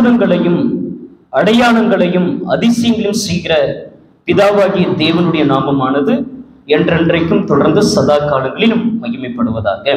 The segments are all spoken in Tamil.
அற்புதங்களையும் அடையாளங்களையும் அதிசயங்களையும் செய்கிற பிதாவாகிய தேவனுடைய நாமமானது என்றென்றைக்கும் தொடர்ந்து சதா காலங்களிலும் மகிமைப்படுவதாக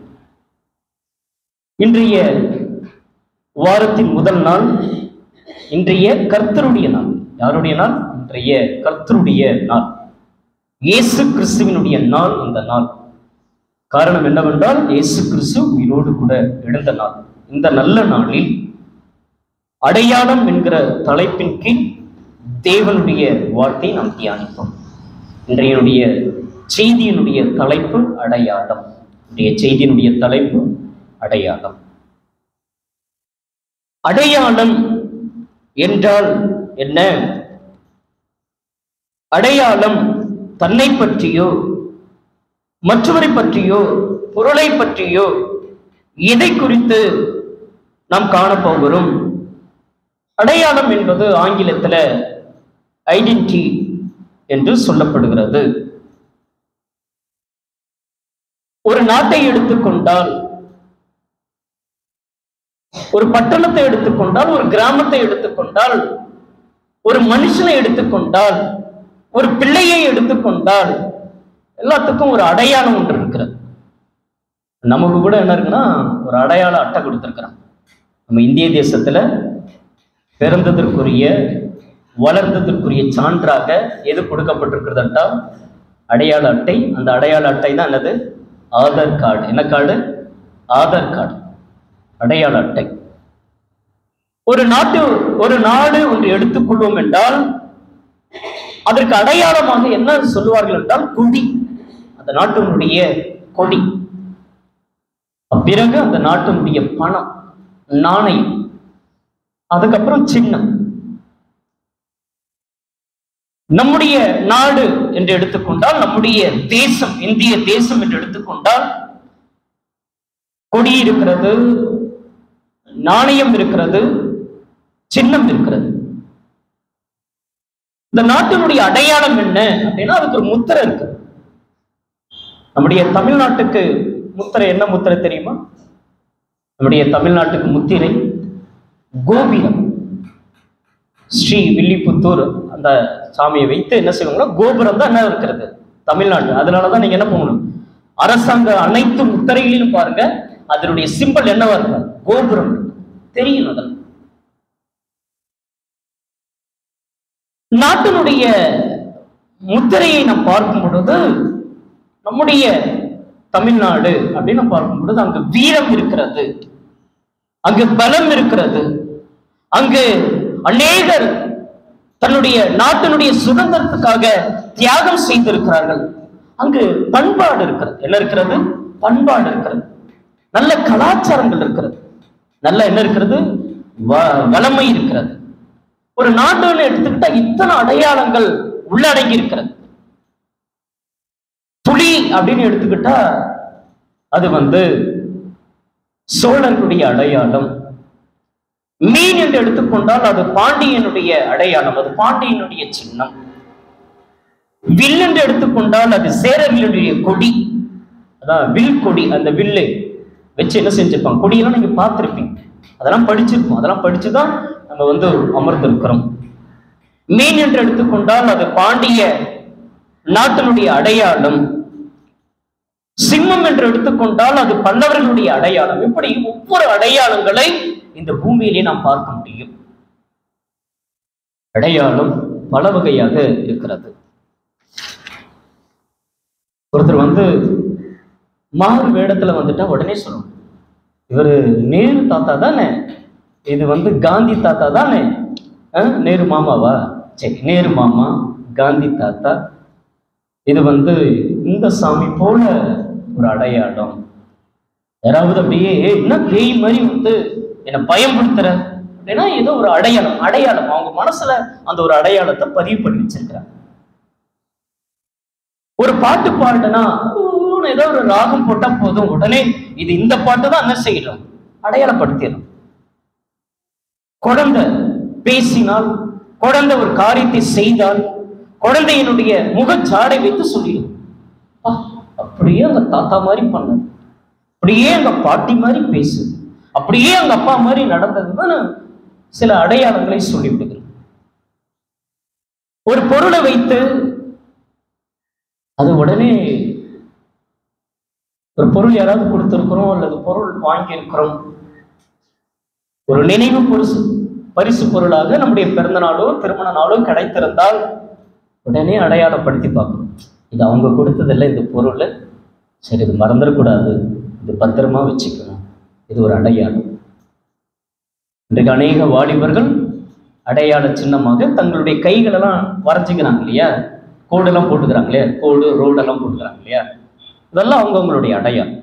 இன்றைய வாரத்தின் முதல் நாள் இன்றைய கர்த்தருடைய நாள் யாருடைய நாள் இன்றைய கர்த்தருடைய நாள் இயேசு கிறிஸ்துவினுடைய நாள் இந்த நாள் காரணம் என்னவென்றால் இயேசு கிறிஸ்து உயிரோடு கூட எழுந்த நாள் இந்த நல்ல நாளில் அடையாளம் என்கிற தலைப்பின் கீழ் தேவனுடைய வார்த்தை நாம் தியானிப்போம் இன்றையனுடைய செய்தியினுடைய தலைப்பு அடையாளம் இன்றைய செய்தியினுடைய தலைப்பு அடையாளம் அடையாளம் என்றால் என்ன அடையாளம் தன்னை பற்றியோ மற்றவரை பற்றியோ பொருளை பற்றியோ எதை குறித்து நாம் காணப்போகிறோம் அடையாளம் என்பது ஆங்கிலத்தில் ஐடென்டி என்று சொல்லப்படுகிறது ஒரு நாட்டை எடுத்துக்கொண்டால் ஒரு பட்டணத்தை எடுத்துக்கொண்டால் ஒரு கிராமத்தை எடுத்துக்கொண்டால் ஒரு மனுஷனை எடுத்துக்கொண்டால் ஒரு பிள்ளையை எடுத்துக்கொண்டால் எல்லாத்துக்கும் ஒரு அடையாளம் ஒன்று இருக்கிறது நமக்கு கூட என்ன இருக்குன்னா ஒரு அடையாள அட்டை கொடுத்துருக்குறான் நம்ம இந்திய தேசத்துல பிறந்ததற்குரிய வளர்ந்ததற்குரிய சான்றாக எது கொடுக்கப்பட்டிருக்கிறது என்றால் அடையாள அட்டை அந்த அடையாள அட்டை தான் என்னது ஆதார் கார்டு என்ன கார்டு ஆதார் கார்டு அடையாள அட்டை ஒரு நாட்டு ஒரு நாடு ஒன்று எடுத்துக்கொள்வோம் என்றால் அதற்கு அடையாளமாக என்ன சொல்லுவார்கள் என்றால் கொடி அந்த நாட்டினுடைய கொடி பிறகு அந்த நாட்டினுடைய பணம் நாணயம் அதுக்கப்புறம் சின்னம் நம்முடைய நாடு என்று எடுத்துக்கொண்டால் நம்முடைய தேசம் இந்திய தேசம் என்று எடுத்துக்கொண்டால் கொடி இருக்கிறது நாணயம் இருக்கிறது சின்னம் இருக்கிறது இந்த நாட்டினுடைய அடையாளம் என்ன அப்படின்னா அதுக்கு ஒரு முத்திரை இருக்கு நம்முடைய தமிழ்நாட்டுக்கு முத்திரை என்ன முத்திரை தெரியுமா நம்முடைய தமிழ்நாட்டுக்கு முத்திரை கோபுரம் ஸ்ரீ வில்லிபுத்தூர் அந்த சாமியை வைத்து என்ன செய்வாங்கன்னா கோபுரம் தான் என்ன இருக்கிறது தமிழ்நாடு அதனாலதான் நீங்க என்ன பண்ணணும் அரசாங்க அனைத்து முத்திரைகளிலும் பாருங்க அதனுடைய சிம்பல் என்னவா இருக்கும் கோபுரம் தெரியும் அதெல்லாம் நாட்டினுடைய முத்திரையை நாம் பார்க்கும் பொழுது நம்முடைய தமிழ்நாடு அப்படின்னு பார்க்கும் பொழுது அங்கு வீரம் இருக்கிறது அங்கு பலம் இருக்கிறது அங்கு அநேகர் தன்னுடைய நாட்டினுடைய சுதந்திரத்துக்காக தியாகம் செய்திருக்கிறார்கள் அங்கு பண்பாடு இருக்கிறது என்ன இருக்கிறது பண்பாடு இருக்கிறது நல்ல கலாச்சாரங்கள் இருக்கிறது நல்ல என்ன இருக்கிறது வ- வளமை இருக்கிறது ஒரு நாட்டுன்னு எடுத்துக்கிட்டா இத்தனை அடையாளங்கள் உள்ளடங்கி இருக்கிறது புலி அப்படின்னு எடுத்துக்கிட்டா அது வந்து சோழனுடைய அடையாளம் மீன் என்று எடுத்துக்கொண்டால் அது பாண்டியனுடைய அடையாளம் அது பாண்டியனுடைய சின்னம் வில் என்று எடுத்துக்கொண்டால் அது சேரர்களுடைய கொடி அதான் வில் கொடி அந்த வில்லு வச்சு என்ன செஞ்சிருப்பாங்க கொடியெல்லாம் நீங்க பார்த்திருப்பீங்க அதெல்லாம் படிச்சிருப்போம் அதெல்லாம் படிச்சுதான் நம்ம வந்து அமர்ந்திருக்கிறோம் மீன் என்று எடுத்துக்கொண்டால் அது பாண்டிய நாட்டினுடைய அடையாளம் சிம்மம் என்று எடுத்துக்கொண்டால் அது பல்லவர்களுடைய அடையாளம் இப்படி ஒவ்வொரு அடையாளங்களை இந்த பூமியிலே நாம் பார்க்க முடியும் அடையாளம் பல வகையாக இருக்கிறது ஒருத்தர் வந்து மாறு வேடத்துல வந்துட்டா உடனே சொல்லணும் இவர் நேரு தாத்தா தானே இது வந்து காந்தி தாத்தா தானே ஆ, நேரு மாமாவா சரி நேரு மாமா காந்தி தாத்தா இது வந்து இந்த சாமி போல ஒரு அடையாளம் யாராவது அப்படியே "ஏய், என்ன பேய் மாதிரி வந்து என்னை பயன்படுத்துற அப்படின்னா ஏதோ ஒரு அடையாளம் அடையாளம் அவங்க மனசுல அந்த ஒரு அடையாளத்தை பதிவு பண்ணி வச்சிருக்கிறாங்க ஒரு பாட்டு பாடுனா ஊன்னு ஏதோ ஒரு ராகம் போட்டா போதும் உடனே இது இந்த பாட்டு தான் என்ன செய்யணும் அடையாளப்படுத்திடும் குழந்தை பேசினால் குழந்தை ஒரு காரியத்தை செய்தால் குழந்தையினுடைய முகச்சாடை வைத்து சொல்லிடும் "அப்பா, அப்படியே அந்த தாத்தா மாதிரி பண்ணது அப்படியே எங்க பாட்டி மாதிரி பேசுது அப்படியே எங்க அப்பா மாதிரி நடந்ததுன்னு சில அடையாளங்களை சொல்லிவிடுகிறோம் ஒரு பொருளை வைத்து அது உடனே ஒரு பொருள் யாராவது கொடுத்திருக்கிறோம் அல்லது பொருள் வாங்கியிருக்கிறோம் ஒரு நினைவு பரிசு பரிசு பொருளாக நம்முடைய பிறந்த நாளோ திருமண நாளோ கிடைத்திருந்தால் உடனே அடையாளப்படுத்தி பார்க்கணும் இது அவங்க கொடுத்ததில்ல இந்த பொருள் சரி இது மறந்துடக்கூடாது இது பத்திரமா வச்சுக்கணும் இது ஒரு அடையாளம் இன்றைக்கு அநேக வாலிபர்கள் அடையாள சின்னமாக தங்களுடைய கைகளெல்லாம் வரைஞ்சிக்கிறாங்க இல்லையா கோடெல்லாம் போட்டுக்கிறாங்க இல்லையா கோடு ரோடெல்லாம் போட்டுக்கிறாங்க இல்லையா இதெல்லாம் அவங்கவுங்களுடைய அடையாளம்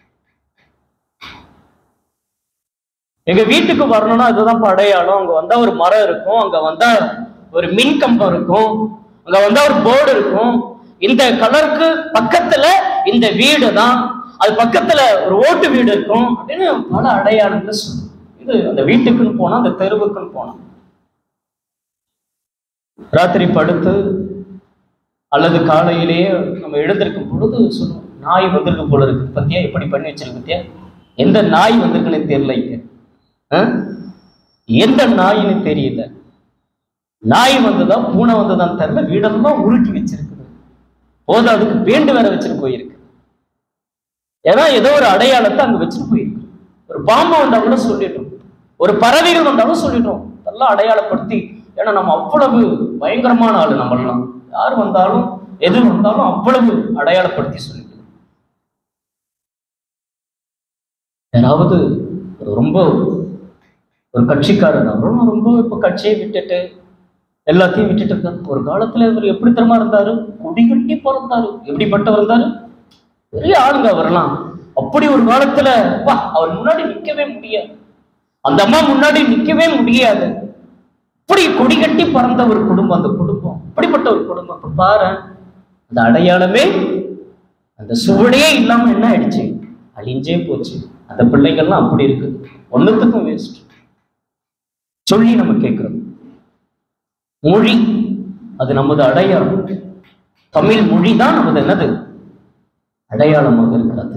எங்க வீட்டுக்கு வரணும்னா அதுதான் இப்ப அடையாளம் அங்க வந்தா ஒரு மரம் இருக்கும் அங்க வந்தா ஒரு மின் கம்பம் இருக்கும் அங்க வந்தா ஒரு போர்டு இருக்கும் இந்த கலருக்கு பக்கத்துல இந்த வீடு தான் அது பக்கத்துல ஒரு ஓட்டு வீடு இருக்கும் அப்படின்னு பல அடையாளங்களை சொல்லும் இது அந்த வீட்டுக்குன்னு போனா அந்த தெருவுக்குன்னு போனா ராத்திரி படுத்து அல்லது காலையிலேயே நம்ம எழுந்திருக்கும் பொழுது சொல்லுவோம் நாய் வந்திருக்கு போல இருக்கு பத்தியா எப்படி பண்ணி வச்சிருக்கு பத்தியா எந்த நாய் வந்திருக்குன்னு தெரியல இங்க ஆ? எந்த நாயின்னு தெரியல நாய் வந்ததா பூனை வந்ததான்னு தெரியல வீடெல்லாம் உருட்டி வச்சிருக்குது போது அதுக்கு பேண்டு வேற வச்சுட்டு போயிருக்கு ஏன்னா ஏதோ ஒரு அடையாளத்தை அங்க வச்சுட்டு போயிருக்கு ஒரு பாம்பு வந்தா கூட சொல்லிட்டோம் ஒரு பறவைகள் வந்தாலும் சொல்லிட்டோம் இதெல்லாம் அடையாளப்படுத்தி ஏன்னா நம்ம அவ்வளவு பயங்கரமான ஆளு நம்மளாம் யார் வந்தாலும் எது வந்தாலும் அவ்வளவு அடையாளப்படுத்தி சொல்லிக்கணும் யாராவது ஒரு ரொம்ப ஒரு கட்சிக்காரர் அவரும் ரொம்ப இப்ப கட்சியை விட்டுட்டு எல்லாத்தையும் விட்டுட்டு இருக்காரு ஒரு காலத்துல இவர் எப்படி தெரியுமா இருந்தாரு கொடிகட்டி பிறந்தாரு எப்படிப்பட்டவர் இருந்தாரு பெரிய ஆளுங்க அவரெல்லாம் அப்படி ஒரு காலத்துல அப்பா அவர் முன்னாடி நிக்கவே முடியாது அந்த அம்மா முன்னாடி நிக்கவே முடியாது அப்படி கொடி கட்டி பறந்த ஒரு குடும்பம் அந்த குடும்பம் அப்படிப்பட்ட ஒரு குடும்பம் இப்ப பாரு அந்த அடையாளமே அந்த சுவடே இல்லாம என்ன ஆயிடுச்சு அழிஞ்சே போச்சு அந்த பிள்ளைகள்லாம் அப்படி இருக்குது ஒண்ணுத்துக்கும் வேஸ்ட் சொல்லி நம்ம கேட்கிறோம் மொழி அது நமது அடையாளம் தமிழ் மொழி தான் நமது என்னது அடையாளமாக இருக்கிறது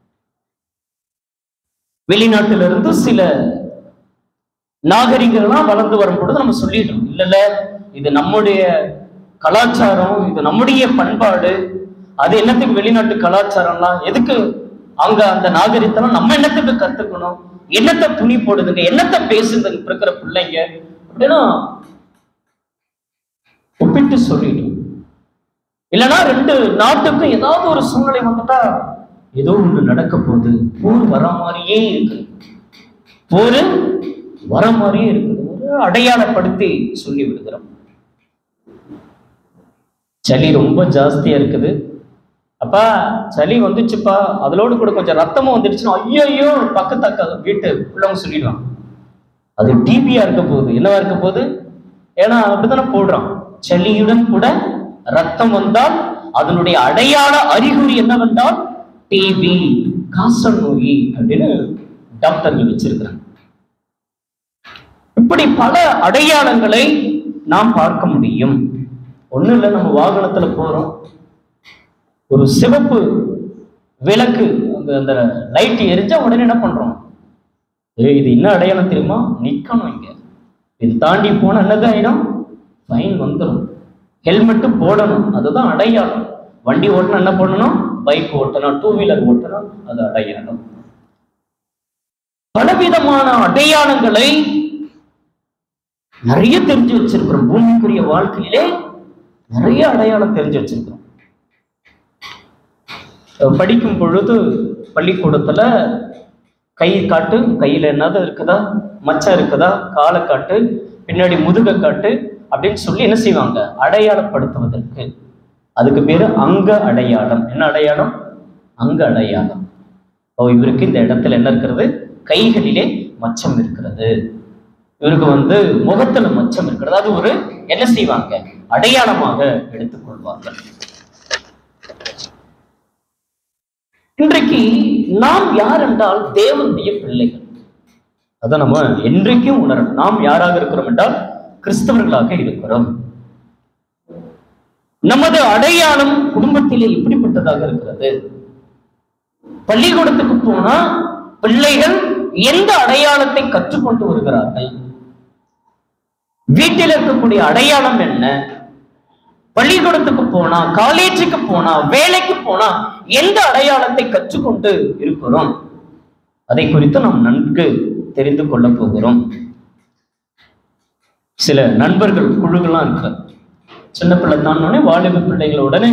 வெளிநாட்டிலிருந்து சில நாகரிகங்கள்லாம் வளர்ந்து வரும் பொழுது நம்ம சொல்லிடுறோம் இல்ல இல்ல இது நம்முடைய கலாச்சாரம் இது நம்முடைய பண்பாடு அது என்னத்துக்கு வெளிநாட்டு கலாச்சாரம்லாம் எதுக்கு அங்க அந்த நாகரிகத்தெல்லாம் நம்ம என்னத்துக்கு கத்துக்கணும் என்னத்தை துணி போடுதுங்க என்னத்தை பேசுதுங்க இப்ப இருக்கிற பிள்ளைங்க அப்படின்னா ஒப்பிட்டு சொல்லிடும் இல்லைன்னா ரெண்டு நாட்டுக்கும் ஏதாவது ஒரு சூழ்நிலை வந்துட்டா ஏதோ ஒன்று நடக்க போகுது போர் வர மாதிரியே இருக்கு போர் வர மாதிரியே இருக்குது ஒரு அடையாளப்படுத்தி சொல்லி விடுகிறோம் சளி ரொம்ப ஜாஸ்தியா இருக்குது அப்பா சளி வந்துச்சுப்பா அதோடு கூட கொஞ்சம் ரத்தமும் வந்துடுச்சுன்னா ஐயோ பக்கத்து அக்கா வீட்டு உள்ளவங்க சொல்லிடுவாங்க அது டிபியா இருக்க போகுது என்னவா இருக்க போகுது ஏன்னா அப்படித்தானே போடுறான் சளியுடன் கூட ரத்தம் வந்தால் அதனுடைய அடையாள அறிகுறி என்னவென்றால் டிபி காச நோய் அப்படின்னு டாக்டர்கள் வச்சிருக்கிறாங்க இப்படி பல அடையாளங்களை நாம் பார்க்க முடியும் ஒண்ணும் இல்லை நம்ம வாகனத்துல போறோம் ஒரு சிவப்பு விளக்கு அந்த அந்த லைட் எரிஞ்சா உடனே என்ன பண்றோம் ஏய் இது என்ன அடையாளம் தெரியுமா நிக்கணும் இங்க இது தாண்டி போனா என்னது ஆயிடும் ஃபைன் வந்துடும் ஹெல்மெட்டு போடணும் அதுதான் அடையாளம் வண்டி ஓட்டணும் என்ன பண்ணணும் பைக் ஓட்டணும் டூ வீலர் ஓட்டணும் அது அடையாளம் பலவிதமான அடையாளங்களை நிறைய தெரிஞ்சு வச்சிருக்கிறோம் பூமிக்குரிய வாழ்க்கையிலே நிறைய அடையாளம் தெரிஞ்சு வச்சிருக்கிறோம் அஹ் படிக்கும் பொழுது பள்ளிக்கூடத்துல கை காட்டு கையில என்னது இருக்குதா மச்சம் இருக்குதா காலை காட்டு பின்னாடி முதுக காட்டு அப்படின்னு சொல்லி என்ன செய்வாங்க அடையாளப்படுத்துவதற்கு அதுக்கு பேரு அங்க அடையாளம் என்ன அடையாளம் அங்க அடையாளம் ஓ இவருக்கு இந்த இடத்துல என்ன இருக்கிறது கைகளிலே மச்சம் இருக்கிறது இவருக்கு வந்து முகத்துல மச்சம் இருக்கிறது அது ஒரு என்ன செய்வாங்க அடையாளமாக எடுத்துக்கொள்வார்கள் இன்றைக்கு நாம் யார் என்றால் தேவனுடைய பிள்ளைகள் அதை நம்ம என்றைக்கும் உணரணும் நாம் யாராக இருக்கிறோம் என்றால் கிறிஸ்தவர்களாக இருக்கிறோம் நமது அடையாளம் குடும்பத்திலே இப்படிப்பட்டதாக இருக்கிறது பள்ளிக்கூடத்துக்கு போனா பிள்ளைகள் எந்த அடையாளத்தை கற்றுக்கொண்டு வருகிறார்கள் வீட்டில் இருக்கக்கூடிய அடையாளம் என்ன பள்ளிக்கூடத்துக்கு போனா காலேஜுக்கு போனா வேலைக்கு போனா எந்த அடையாளத்தை கற்றுக்கொண்டு இருக்கிறோம் அதை குறித்து நாம் நன்கு தெரிந்து கொள்ள போகிறோம் சில நண்பர்கள் குழுக்கெல்லாம் இருக்கு சின்ன பிள்ளை தானே வாலிப பிள்ளைகள் உடனே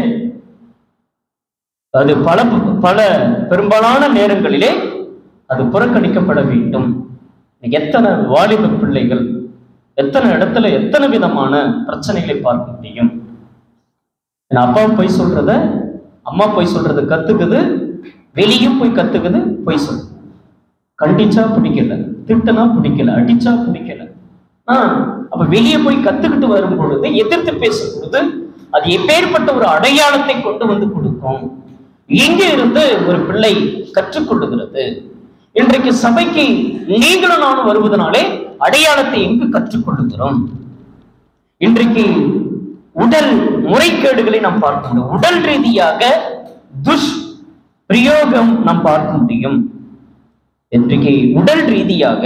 அது பல பல பெரும்பாலான நேரங்களிலே அது புறக்கணிக்கப்பட வேண்டும் எத்தனை வாலிப பிள்ளைகள் எத்தனை இடத்துல எத்தனை விதமான பிரச்சனைகளை பார்க்க முடியும் என் அப்பா போய் சொல்றத அம்மா போய் சொல்றத கத்துக்குது வெளியே போய் கத்துக்குது போய் சொல் கண்டிச்சா பிடிக்கல திட்டனா பிடிக்கல அடிச்சா பிடிக்கல ஆஹ் அப்ப வெளியே போய் கத்துக்கிட்டு வரும் பொழுது எதிர்த்து பேசும் பொழுது அது எப்பேற்பட்ட ஒரு அடையாளத்தை கொண்டு வந்து கொடுக்கும் எங்க இருந்து ஒரு பிள்ளை கற்றுக்கொள்ளுகிறது இன்றைக்கு சபைக்கு நீங்களும் நானும் வருவதனாலே அடையாளத்தை எங்கு கற்றுக்கொள்ளுகிறோம் இன்றைக்கு உடல் முறைகேடுகளை நாம் பார்க்க முடியும் உடல் ரீதியாக துஷ் பிரயோகம் நாம் பார்க்க முடியும் இன்றைக்கு உடல் ரீதியாக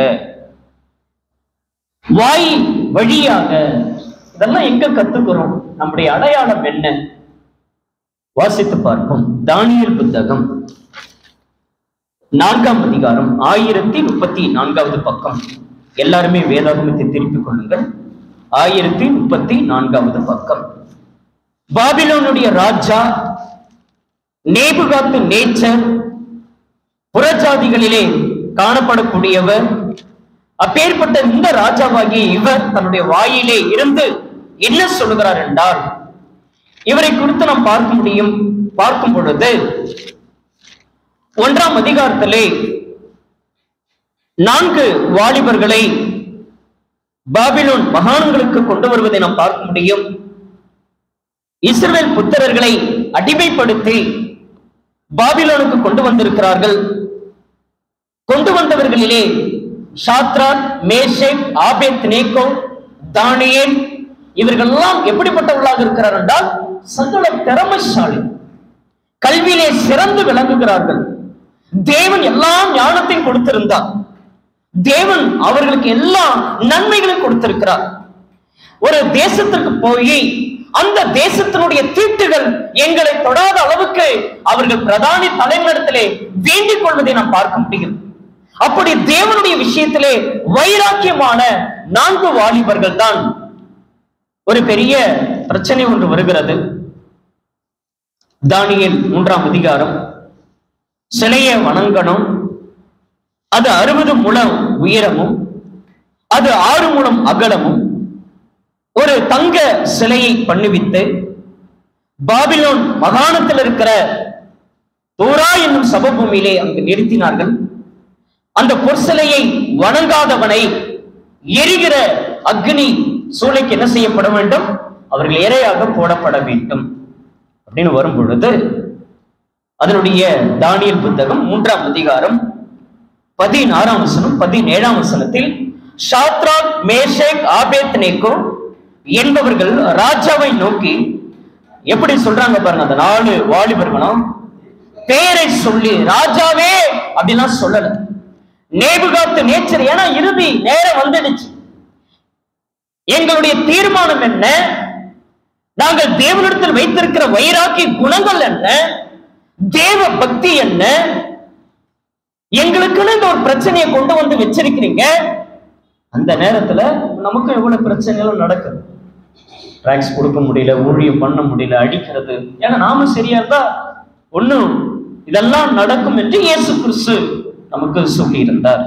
வாய் வழியாக இதெல்லாம் எங்க கத்துக்கிறோம் நம்முடைய அடையாளம் என்ன வாசித்து பார்ப்போம் தானியல் புத்தகம் நான்காம் அதிகாரம் ஆயிரத்தி முப்பத்தி நான்காவது பக்கம் எல்லாருமே வேதாகமத்தை திருப்பிக் கொள்ளுங்கள் ஆயிரத்தி முப்பத்தி நான்காவது பக்கம் பாபிலோனுடைய ராஜா நேபுகாத்து நேச்சர் புறஜாதிகளிலே காணப்படக்கூடியவர் அப்பேற்பட்ட இந்த ராஜாவாகிய இவர் தன்னுடைய வாயிலே இருந்து என்ன சொல்லுகிறார் என்றால் இவரை குறித்து நாம் பார்க்க முடியும் பார்க்கும் பொழுது ஒன்றாம் அதிகாரத்திலே நான்கு வாலிபர்களை பாபிலோன் மகான்களுக்கு கொண்டு வருவதை நாம் பார்க்க முடியும் இஸ்ரவேல் புத்திரர்களை அடிமைப்படுத்தி பாபிலோனுக்கு கொண்டு வந்திருக்கிறார்கள் கொண்டு வந்தவர்களிலே ஷாத்ரான் மேஷேக் ஆபேத் நேக்கோ தானியேல் இவர்களெல்லாம் எப்படிப்பட்டவர்களாக இருக்கிறார் என்றால் சகல திறமைசாலி கல்வியிலே சிறந்து விளங்குகிறார்கள் தேவன் எல்லா ஞானத்தையும் கொடுத்திருந்தார் தேவன் அவர்களுக்கு எல்லா நன்மைகளையும் கொடுத்திருக்கிறார் ஒரு தேசத்திற்கு போய் அந்த தேசத்தினுடைய தீட்டுகள் எங்களை தொடாத அளவுக்கு அவர்கள் பிரதானி தலைவரிடத்திலே வேண்டிக் கொள்வதை நாம் பார்க்க முடியும் அப்படி தேவனுடைய விஷயத்திலே வைராக்கியமான நான்கு வாலிபர்கள் தான் ஒரு பெரிய பிரச்சனை ஒன்று வருகிறது தானியல் மூன்றாம் அதிகாரம் சிலையை வணங்கணும் அது அறுபது முழம் உயரமும் அது ஆறு முழம் அகலமும் ஒரு தங்க சிலையை பண்ணுவித்து பாபிலோன் மகாணத்தில் இருக்கிற தோரா என்னும் சபபூமியிலே அங்கு நிறுத்தினார்கள் அந்த பொற்சிலையை வணங்காதவனை எரிகிற அக்னி சூளைக்கு என்ன செய்யப்பட வேண்டும் அவர்கள் இரையாக போடப்பட வேண்டும் அப்படின்னு வரும் பொழுது அதனுடைய தானியல் புத்தகம் மூன்றாம் அதிகாரம் பதினாறாம் வசனம் பதினேழாம் வசனத்தில் ஷாத்ராக் மேஷேக் ஆபேத் நேக்கோ என்பவர்கள் ராஜாவை நோக்கி எப்படி சொல்றாங்க பாருங்க அந்த நாலு வாலிபர்களும் பெயரை சொல்லி ராஜாவே அப்படிலாம் சொல்லல நேபுகாத்து நேச்சர் ஏன்னா இறுதி நேரம் வந்துடுச்சு எங்களுடைய தீர்மானம் என்ன நாங்கள் தேவனிடத்தில் வைத்திருக்கிற வைராக்கிய குணங்கள் என்ன தேவ பக்தி என்ன எங்களுக்குன்னு இந்த ஒரு பிரச்சனையை கொண்டு வந்து வச்சிருக்கிறீங்க அந்த நேரத்துல நமக்கும் எவ்வளவு பிரச்சனைகளும் நடக்குது டாக்ஸ் கொடுக்க முடியல ஊழியம் பண்ண முடியல அடிக்கிறது ஏன்னா நாம சரியா இருந்தா ஒண்ணும் இதெல்லாம் நடக்கும் என்று இயேசு கிறிஸ்து நமக்கு சொல்லி இருந்தார்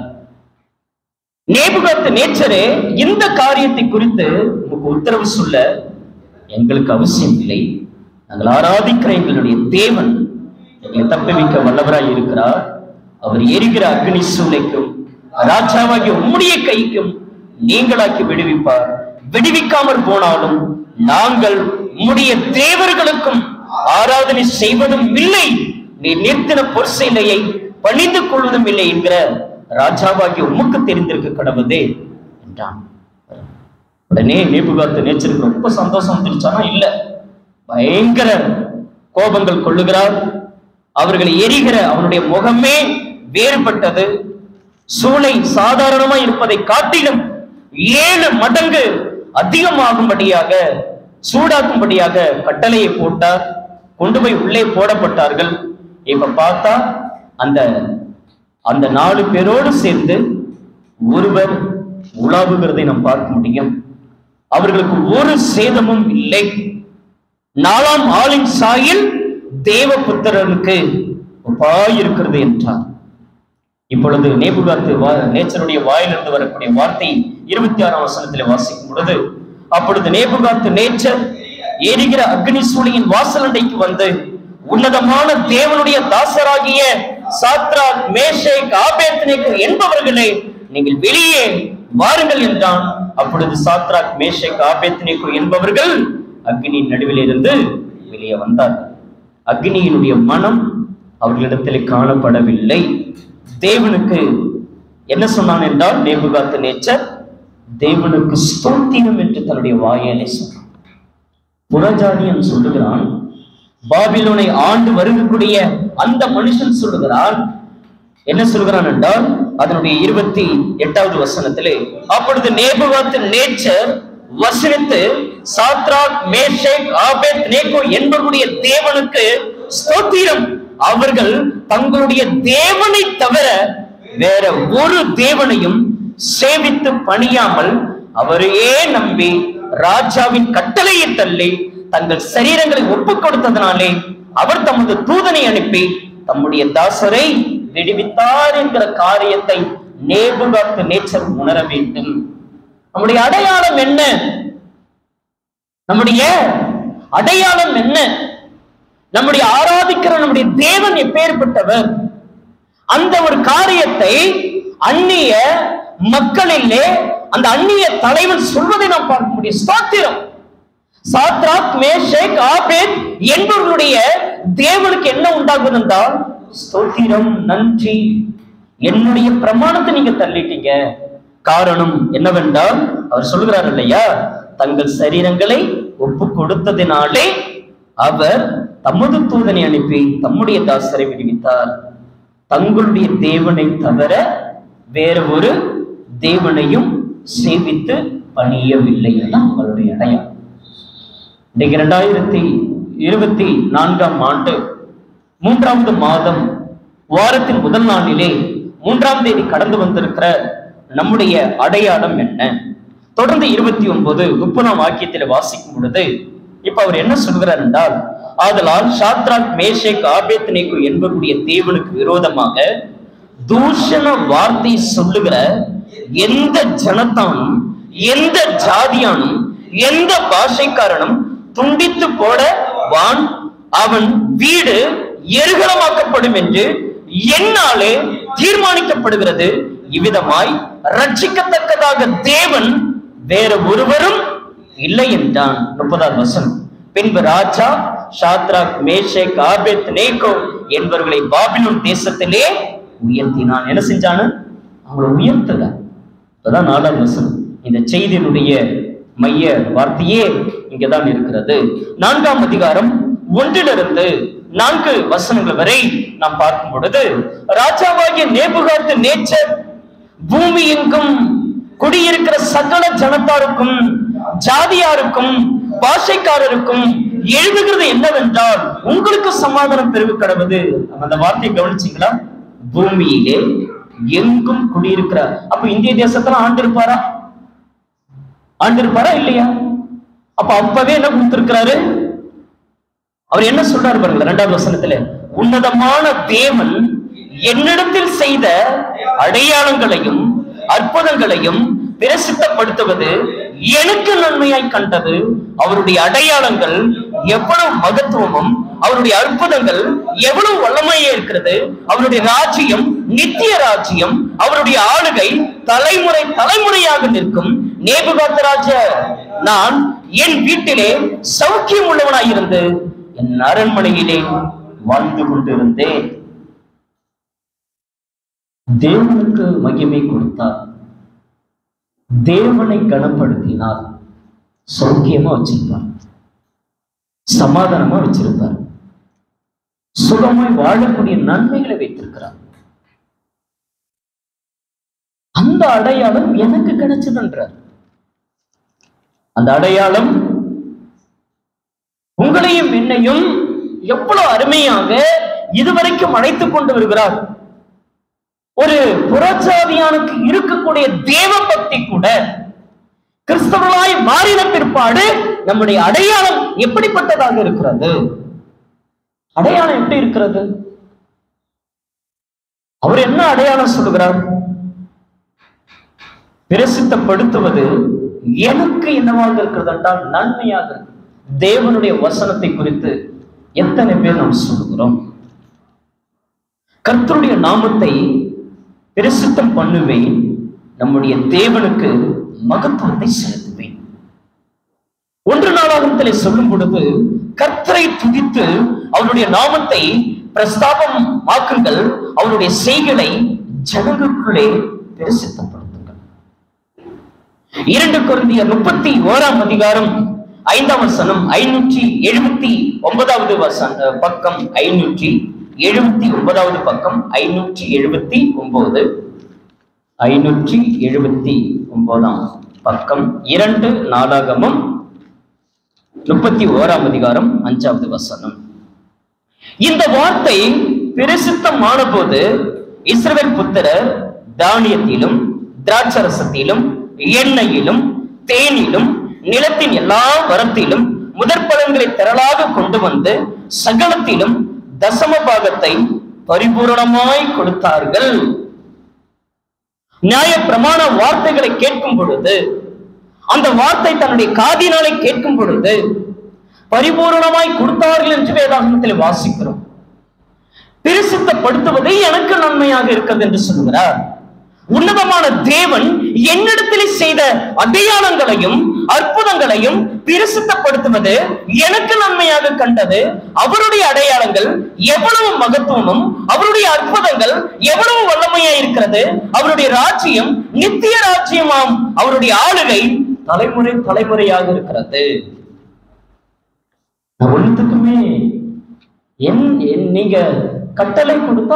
நேபுகாத்து நேச்சரே இந்த காரியத்தை குறித்து நமக்கு உத்தரவு சொல்ல எங்களுக்கு அவசியம் இல்லை நாங்கள் ஆராதிக்கிற எங்களுடைய தேவன் எங்களை தப்புவிக்க வல்லவராய் இருக்கிறார் அவர் எரிகிற அக்னி சூளைக்கும் ராஜாவாகிய உம்முடைய கைக்கும் நீங்களாக்கி விடுவிப்பார் விடுவிக்காமற் போனாலும் நாங்கள் உம்முடைய தேவர்களுக்கும் ஆராதனை செய்வதும் இல்லை நீ நிறுத்தின பொற்சிலையை பணிந்து கொள்வதும் இல்லை என்கிற ராஜாவாகிய உமக்கு தெரிந்திருக்க கடவுதே என்றான் உடனே நேபுகாத்து நேச்சருக்கு ரொம்ப சந்தோஷம் வந்துருச்சானா இல்ல பயங்கர கோபங்கள் கொள்ளுகிறார் அவர்களை எரிகிற அவனுடைய முகமே வேறுபட்டது சூளை சாதாரணமா இருப்பதை காட்டிலும் ஏழு மடங்கு அதிகமாகும்படியாக சூடாக்கும்படியாக கட்டளையை போட்டார் கொண்டு போய் உள்ளே போடப்பட்டார்கள் இப்ப பார்த்தா அந்த அந்த நாலு பேரோடு சேர்ந்து ஒருவர் உலாவுகிறதை நாம் பார்க்க முடியும் அவர்களுக்கு ஒரு சேதமும் இல்லை நாலாம் ஆளின் சாயில் தேவபுத்திரனுக்கு ஒப்பாயிருக்கிறது என்றார் இப்பொழுது நேபுகாத்து வா- நேச்சருடைய வாயிலிருந்து வரக்கூடிய வார்த்தை இருபத்தி ஆறாம் வசனத்திலே வாசிக்கும் பொழுது அப்பொழுது நேபுகாத்து நேச்சர் எரிகிற அக்னி சூழியின் வாசலண்டைக்கு வந்து உன்னதமான தேவனுடைய தாசராகிய சாத்ராக் மேஷேக் ஆபேத்நேக்கு என்பவர்களே நீங்கள் வெளியே வாருங்கள் என்றான் அப்பொழுது சாத்ராக் மேஷேக் ஆபேத்நேக்கு என்பவர்கள் அக்னியின் நடுவில் இருந்து வெளியே வந்தார்கள் அக்னியினுடைய மனம் அவர்களிடத்தில் காணப்படவில்லை தேவனுக்கு என்ன சொன்னான் என்றால் நேபுகாத்து நேச்சர் தேவனுக்கு ஸ்தோத்திரம் என்று தன்னுடைய வாயாலே சொன்னான் புறஜாதியன் சொல்லுகிறான் பாபிலோனை ஆண்டு வருகக்கூடிய அந்த மனுஷன் சொல்லுகிறான் என்ன சொல்கிறான் என்றால் அதனுடைய இருபத்தி எட்டாவது வசனத்திலே அப்பொழுது நேபுகாத்து நேச்சர் வசனித்து சாத்ராக் மேஷேக் ஆபேத் நேகோ என்பவருடைய தேவனுக்கு ஸ்தோத்திரம் அவர்கள் தங்களுடைய தேவனை தவிர வேற ஒரு தேவனையும் சேவித்து பணியாமல் அவரையே நம்பி ராஜாவின் கட்டளையை தள்ளி தங்கள் சரீரங்களை ஒப்புக் கொடுத்ததனாலே அவர் தமது தூதனை அனுப்பி தம்முடைய தாசரை விடுவித்தார் என்கிற காரியத்தை நேபுகாத்து நேச்சர் உணர வேண்டும் நம்முடைய அடையாளம் என்ன நம்முடைய அடையாளம் என்ன நம்முடைய ஆராதிக்கிற நம்முடைய தேவன் எப்பேற்பட்டவர் அந்த ஒரு காரியத்தை அந்நிய மக்களிலே அந்த அந்நிய தலைவன் சொல்வதை நாம் பார்க்க முடியும் ஸ்தோத்திரம் சாத்ராக் மேஷேக் ஆபேத் என்பவர்களுடைய தேவனுக்கு என்ன உண்டாகும் என்றால் ஸ்தோத்திரம் நன்றி என்னுடைய பிரமாணத்தை நீங்க தள்ளிட்டீங்க காரணம் என்னவென்றால் அவர் சொல்கிறார் இல்லையா தங்கள் சரீரங்களை ஒப்பு கொடுத்ததினாலே அவர் தமது தூதனை அனுப்பி தம்முடைய தாசரை விடுவித்தார் தங்களுடைய தேவனை தவிர வேற ஒரு தேவனையும் சேவித்து பணியவில்லை எல்லாம் அவருடைய அடையாளம் இன்றைக்கு இரண்டாயிரத்தி இருபத்தி நான்காம் ஆண்டு மூன்றாவது மாதம் வாரத்தின் முதல் நாளிலே மூன்றாம் தேதி கடந்து வந்திருக்கிற நம்முடைய அடையாளம் என்ன தொடர்ந்து இருபத்தி ஒன்பது முப்பதாம் வாக்கியத்தில் வாசிக்கும் பொழுது இப்ப அவர் என்ன சொல்கிறார் என்றால் ஆதலால் ஷாத்ராக் மேஷேக் ஆபேத் நேக்கு என்பவருடைய தேவனுக்கு விரோதமாக தூஷண வார்த்தை சொல்லுகிற எந்த ஜனத்தானும் எந்த ஜாதியானும் எந்த பாஷைக்காரனும் துண்டித்து போட வான் அவன் வீடு எருகலமாக்கப்படும் என்று என்னாலே தீர்மானிக்கப்படுகிறது இவ்விதமாய் ரட்சிக்கத்தக்கதாக தேவன் வேற ஒருவரும் இல்லை என்றான் முப்பதாவது வசனம் பின்பு ராஜா ஷாத்ராக் மேஷேக் ஆபேத் நேகோ என்பவர்களை பாபிலோன் தேசத்திலே உயர்த்தினான் என்ன செஞ்சானு அவங்களை உயர்த்துற இப்பதான் நாலாம் வசனம் இந்த செய்தியினுடைய மைய வார்த்தையே இங்கதான் இருக்கிறது நான்காம் அதிகாரம் ஒன்றிலிருந்து நான்கு வசனங்கள் வரை நாம் பார்க்கும் பொழுது ராஜாவாகிய நேபுகாத்து நேச்சர் பூமி எங்கும் குடியிருக்கிற சகல ஜனத்தாருக்கும் ஜாதியாருக்கும் பாஷைக்காரருக்கும் எழுதுகிறது என்னவென்றால் உங்களுக்கு சமாதானம் பெருகு கடவுது அந்த வார்த்தையை கவனிச்சீங்களா பூமியிலே எங்கும் குடியிருக்கிறார் அப்ப இந்திய தேசத்துல ஆண்டு இருப்பாரா ஆண்டு இருப்பாரா இல்லையா அப்ப அப்பவே என்ன கொடுத்திருக்கிறாரு அவர் என்ன சொல்றாரு பாருங்க இரண்டாவது வசனத்துல உன்னதமான தேவன் என்னிடத்தில் செய்த அடையாளங்களையும் அற்புதங்களையும் பிரசித்தப்படுத்துவது எனக்கு நன்மையாய் கண்டது அவருடைய அடையாளங்கள் எவ்வளவு மகத்துவமும் அவருடைய அற்புதங்கள் எவ்வளவு வல்லமையே இருக்கிறது அவருடைய ராஜ்யம் நித்திய ராஜ்யம் அவருடைய ஆளுகை தலைமுறை தலைமுறையாக நிற்கும் நேபுகாத்தராஜ நான் என் வீட்டிலே சௌக்கியம் உள்ளவனாயிருந்து என் அரண்மனையிலே வாழ்ந்து கொண்டிருந்தேன் தேவனுக்கு மகிமை கொடுத்தார் தேவனை கனப்படுத்தினார் சௌக்கியமா வச்சிருப்பார் சமாதானமா வச்சிருப்பார் சுகமாய் வாழக்கூடிய நன்மைகளை வைத்திருக்கிறார் அந்த அடையாளம் எனக்கு கிடைச்சதுன்றார் அந்த அடையாளம் உங்களையும் என்னையும் எவ்வளவு அருமையாக இதுவரைக்கும் அழைத்துக் கொண்டு வருகிறார் ஒரு புறச்சாதியானுக்கு இருக்கக்கூடிய தேவ பக்தி கூட கிறிஸ்தவர்களாய் மாறின பிற்பாடு நம்முடைய அடையாளம் எப்படிப்பட்டதாக இருக்கிறது அடையாளம் எப்படி இருக்கிறது அவர் என்ன அடையாளம் சொல்லுகிறார் பிரசித்தப்படுத்துவது எனக்கு என்னவாக இருக்கிறது என்றால் நன்மையாக இருக்கு. தேவனுடைய வசனத்தை குறித்து எத்தனை பேர் நாம் சொல்லுகிறோம் கர்த்தருடைய நாமத்தை பிரசித்தம் பண்ணுவேன் நம்முடைய தேவனுக்கு மகத்துவத்தை செலுத்துவேன் ஒன்று நாளாகத்திலே சொல்லும் பொழுது கர்த்தரை துதித்து அவருடைய நாமத்தை பிரஸ்தாபம் ஆக்குங்கள் அவருடைய செய்களை ஜனங்களுக்குள்ளே பிரசித்தப்படுத்துங்கள் இரண்டு குருந்திய முப்பத்தி ஓராம் அதிகாரம் ஐந்தாம் வசனம் ஐநூற்றி எழுபத்தி ஒன்பதாவது வசன பக்கம் ஐநூற்றி எழுபத்தி ஒன்பதாவது பக்கம் ஐநூற்றி எழுபத்தி ஒன்பது ஐநூற்றி எழுபத்தி ஒன்பதாம் பக்கம் இரண்டு நாளாகமும் முப்பத்தி ஓராம் அதிகாரம் அஞ்சாவது வசனம் இந்த வார்த்தை பிரசித்தமான போது இஸ்ரவேல் புத்திரர் தானியத்திலும் திராட்சரசத்திலும் எண்ணெயிலும் தேனிலும் நிலத்தின் எல்லா வரத்திலும் முதற் பலன்களை திரளாக கொண்டு வந்து சகலத்திலும் தசம பாகத்தை பரிபூரணமாய் கொடுத்தார்கள் நியாய பிரமாண வார்த்தைகளை கேட்கும் பொழுது அந்த வார்த்தை தன்னுடைய காதினாலே கேட்கும் பொழுது பரிபூரணமாய் கொடுத்தார்கள் என்று வேதாகமத்தில் வாசிக்கிறோம் பிரசித்தப்படுத்துவது எனக்கு நன்மையாக இருக்கிறது என்று சொல்கிறார் உன்னதமான தேவன் என்னிடத்தில் செய்த அடையாளங்களையும் அற்புதங்களையும் பிரசித்தப்படுத்துவது எனக்கு நன்மையாக கண்டது அவருடைய அடையாளங்கள் எவ்வளவு மகத்துவமும் அவருடைய அற்புதங்கள் எவ்வளவு வல்லமையா இருக்கிறது அவருடைய ராஜ்யம் நித்திய ராஜ்யமாம் அவருடைய ஆளுகை தலைமுறை தலைமுறையாக இருக்கிறது நான் ஒன்றுத்துக்குமே என் என் நீங்க கட்டளை கொடுத்தா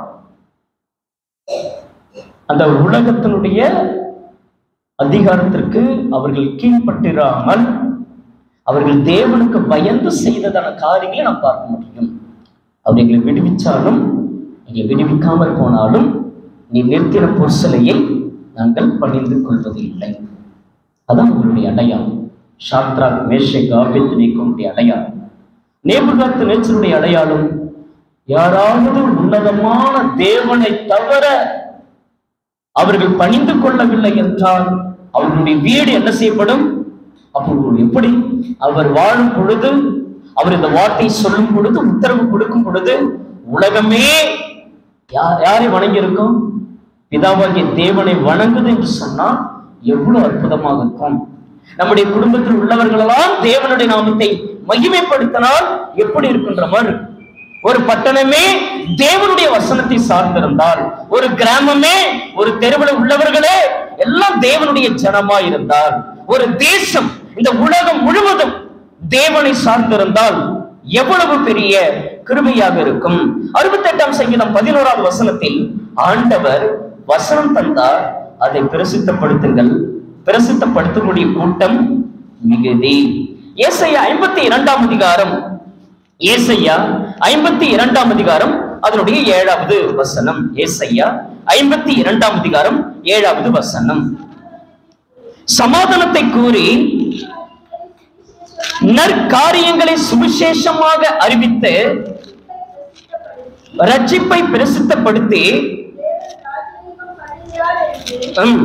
அந்த உலகத்தினுடைய அதிகாரத்திற்கு அவர்கள் கீழ்ப்பட்டிராமல் அவர்கள் தேவனுக்கு பயந்து செய்ததான காரியங்களை நாம் பார்க்க முடியும் அவர் எங்களை விடுவிச்சாலும் எங்களை விடுவிக்காமல் போனாலும் நீ நிறுத்தின பொருசலையை நாங்கள் பணிந்து கொள்வதில்லை அதான் உங்களுடைய அடையாளம் ஷாத்ராக் மேஷக் ஆபித் நீக்கமுடைய அடையாளம் நேபுகாத்து நேச்சருடைய அடையாளம் யாராவது உன்னதமான தேவனை தவிர அவர்கள் பணிந்து கொள்ளவில்லை என்றால் அவர்களுடைய வீடு என்ன செய்யப்படும் அப்போ எப்படி அவர் வாழும் பொழுது அவர் இந்த வார்த்தை சொல்லும் பொழுது உத்தரவு கொடுக்கும் பொழுது உலகமே யா- யாரை வணங்கி இருக்கும் பிதாவாகிய தேவனை வணங்குது என்று சொன்னால் எவ்வளவு அற்புதமாக இருக்கும் நம்முடைய குடும்பத்தில் உள்ளவர்களெல்லாம் தேவனுடைய நாமத்தை மகிமைப்படுத்தினால் எப்படி இருக்கின்ற மாதிரி இருக்கும். ஒரு பட்டணமே தேவனுடைய வசனத்தை சார்ந்திருந்தால் ஒரு கிராமமே ஒரு தெருவில் உள்ளவர்களே எல்லாம் தேவனுடைய ஜனமா இருந்தால் ஒரு தேசம் இந்த உலகம் முழுவதும் தேவனை சார்ந்திருந்தால் எவ்வளவு பெரிய கிருபையாக இருக்கும் அறுபத்தி எட்டாம் சங்கீதம் பதினோராவது வசனத்தில் ஆண்டவர் வசனம் தந்தார் அதை பிரசித்தப்படுத்துங்கள் பிரசித்தப்படுத்தக்கூடிய கூட்டம் மிகுதி ஏசையா ஐம்பத்தி இரண்டாம் அதிகாரம் ஏசையா ஐம்பத்தி இரண்டாம் அதிகாரம் அதனுடைய ஏழாவது வசனம் ஏசையா ஐம்பத்தி இரண்டாம் அதிகாரம் ஏழாவது வசனம் சமாதானத்தை கூறி நற்காரியங்களை சுவிசேஷமாக அறிவித்து ரட்சிப்பை பிரசித்தப்படுத்தி ம்,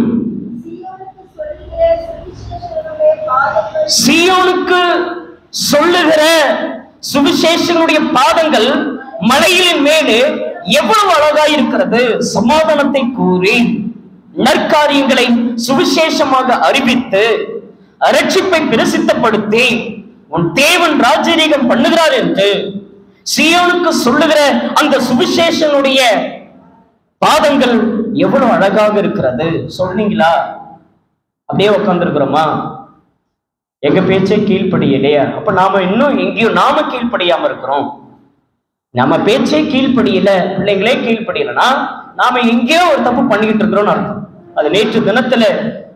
சீயோனுக்கு சொல்லுகிற சுவிசேஷனுடைய பாதங்கள் மலைகளின் மேலே எவ்வளவு அழகாய் இருக்கிறது சமாதானத்தை கூறி நற்காரியங்களை சுவிசேஷமாக அறிவித்து ரட்சிப்பை பிரசித்தப்படுத்தி உன் தேவன் ராஜரீகம் பண்ணுகிறார் என்று சீயோனுக்கு சொல்லுகிற அந்த சுவிசேஷனுடைய பாதங்கள் எவ்வளவு அழகாக இருக்கிறது சொன்னீங்களா அப்படியே உட்கார்ந்துருக்கிறோமா எங்க பேச்சே கீழ்ப்படியலையா அப்ப நாம இன்னும் எங்கேயும் நாம கீழ்ப்படியாம இருக்கிறோம் நம்ம பேச்சே கீழ்ப்படியல பிள்ளைங்களே கீழ்ப்படியலனா நாம எங்கேயோ ஒரு தப்பு பண்ணிக்கிட்டு இருக்கிறோம்னு அர்த்தம் அது நேற்று தினத்துல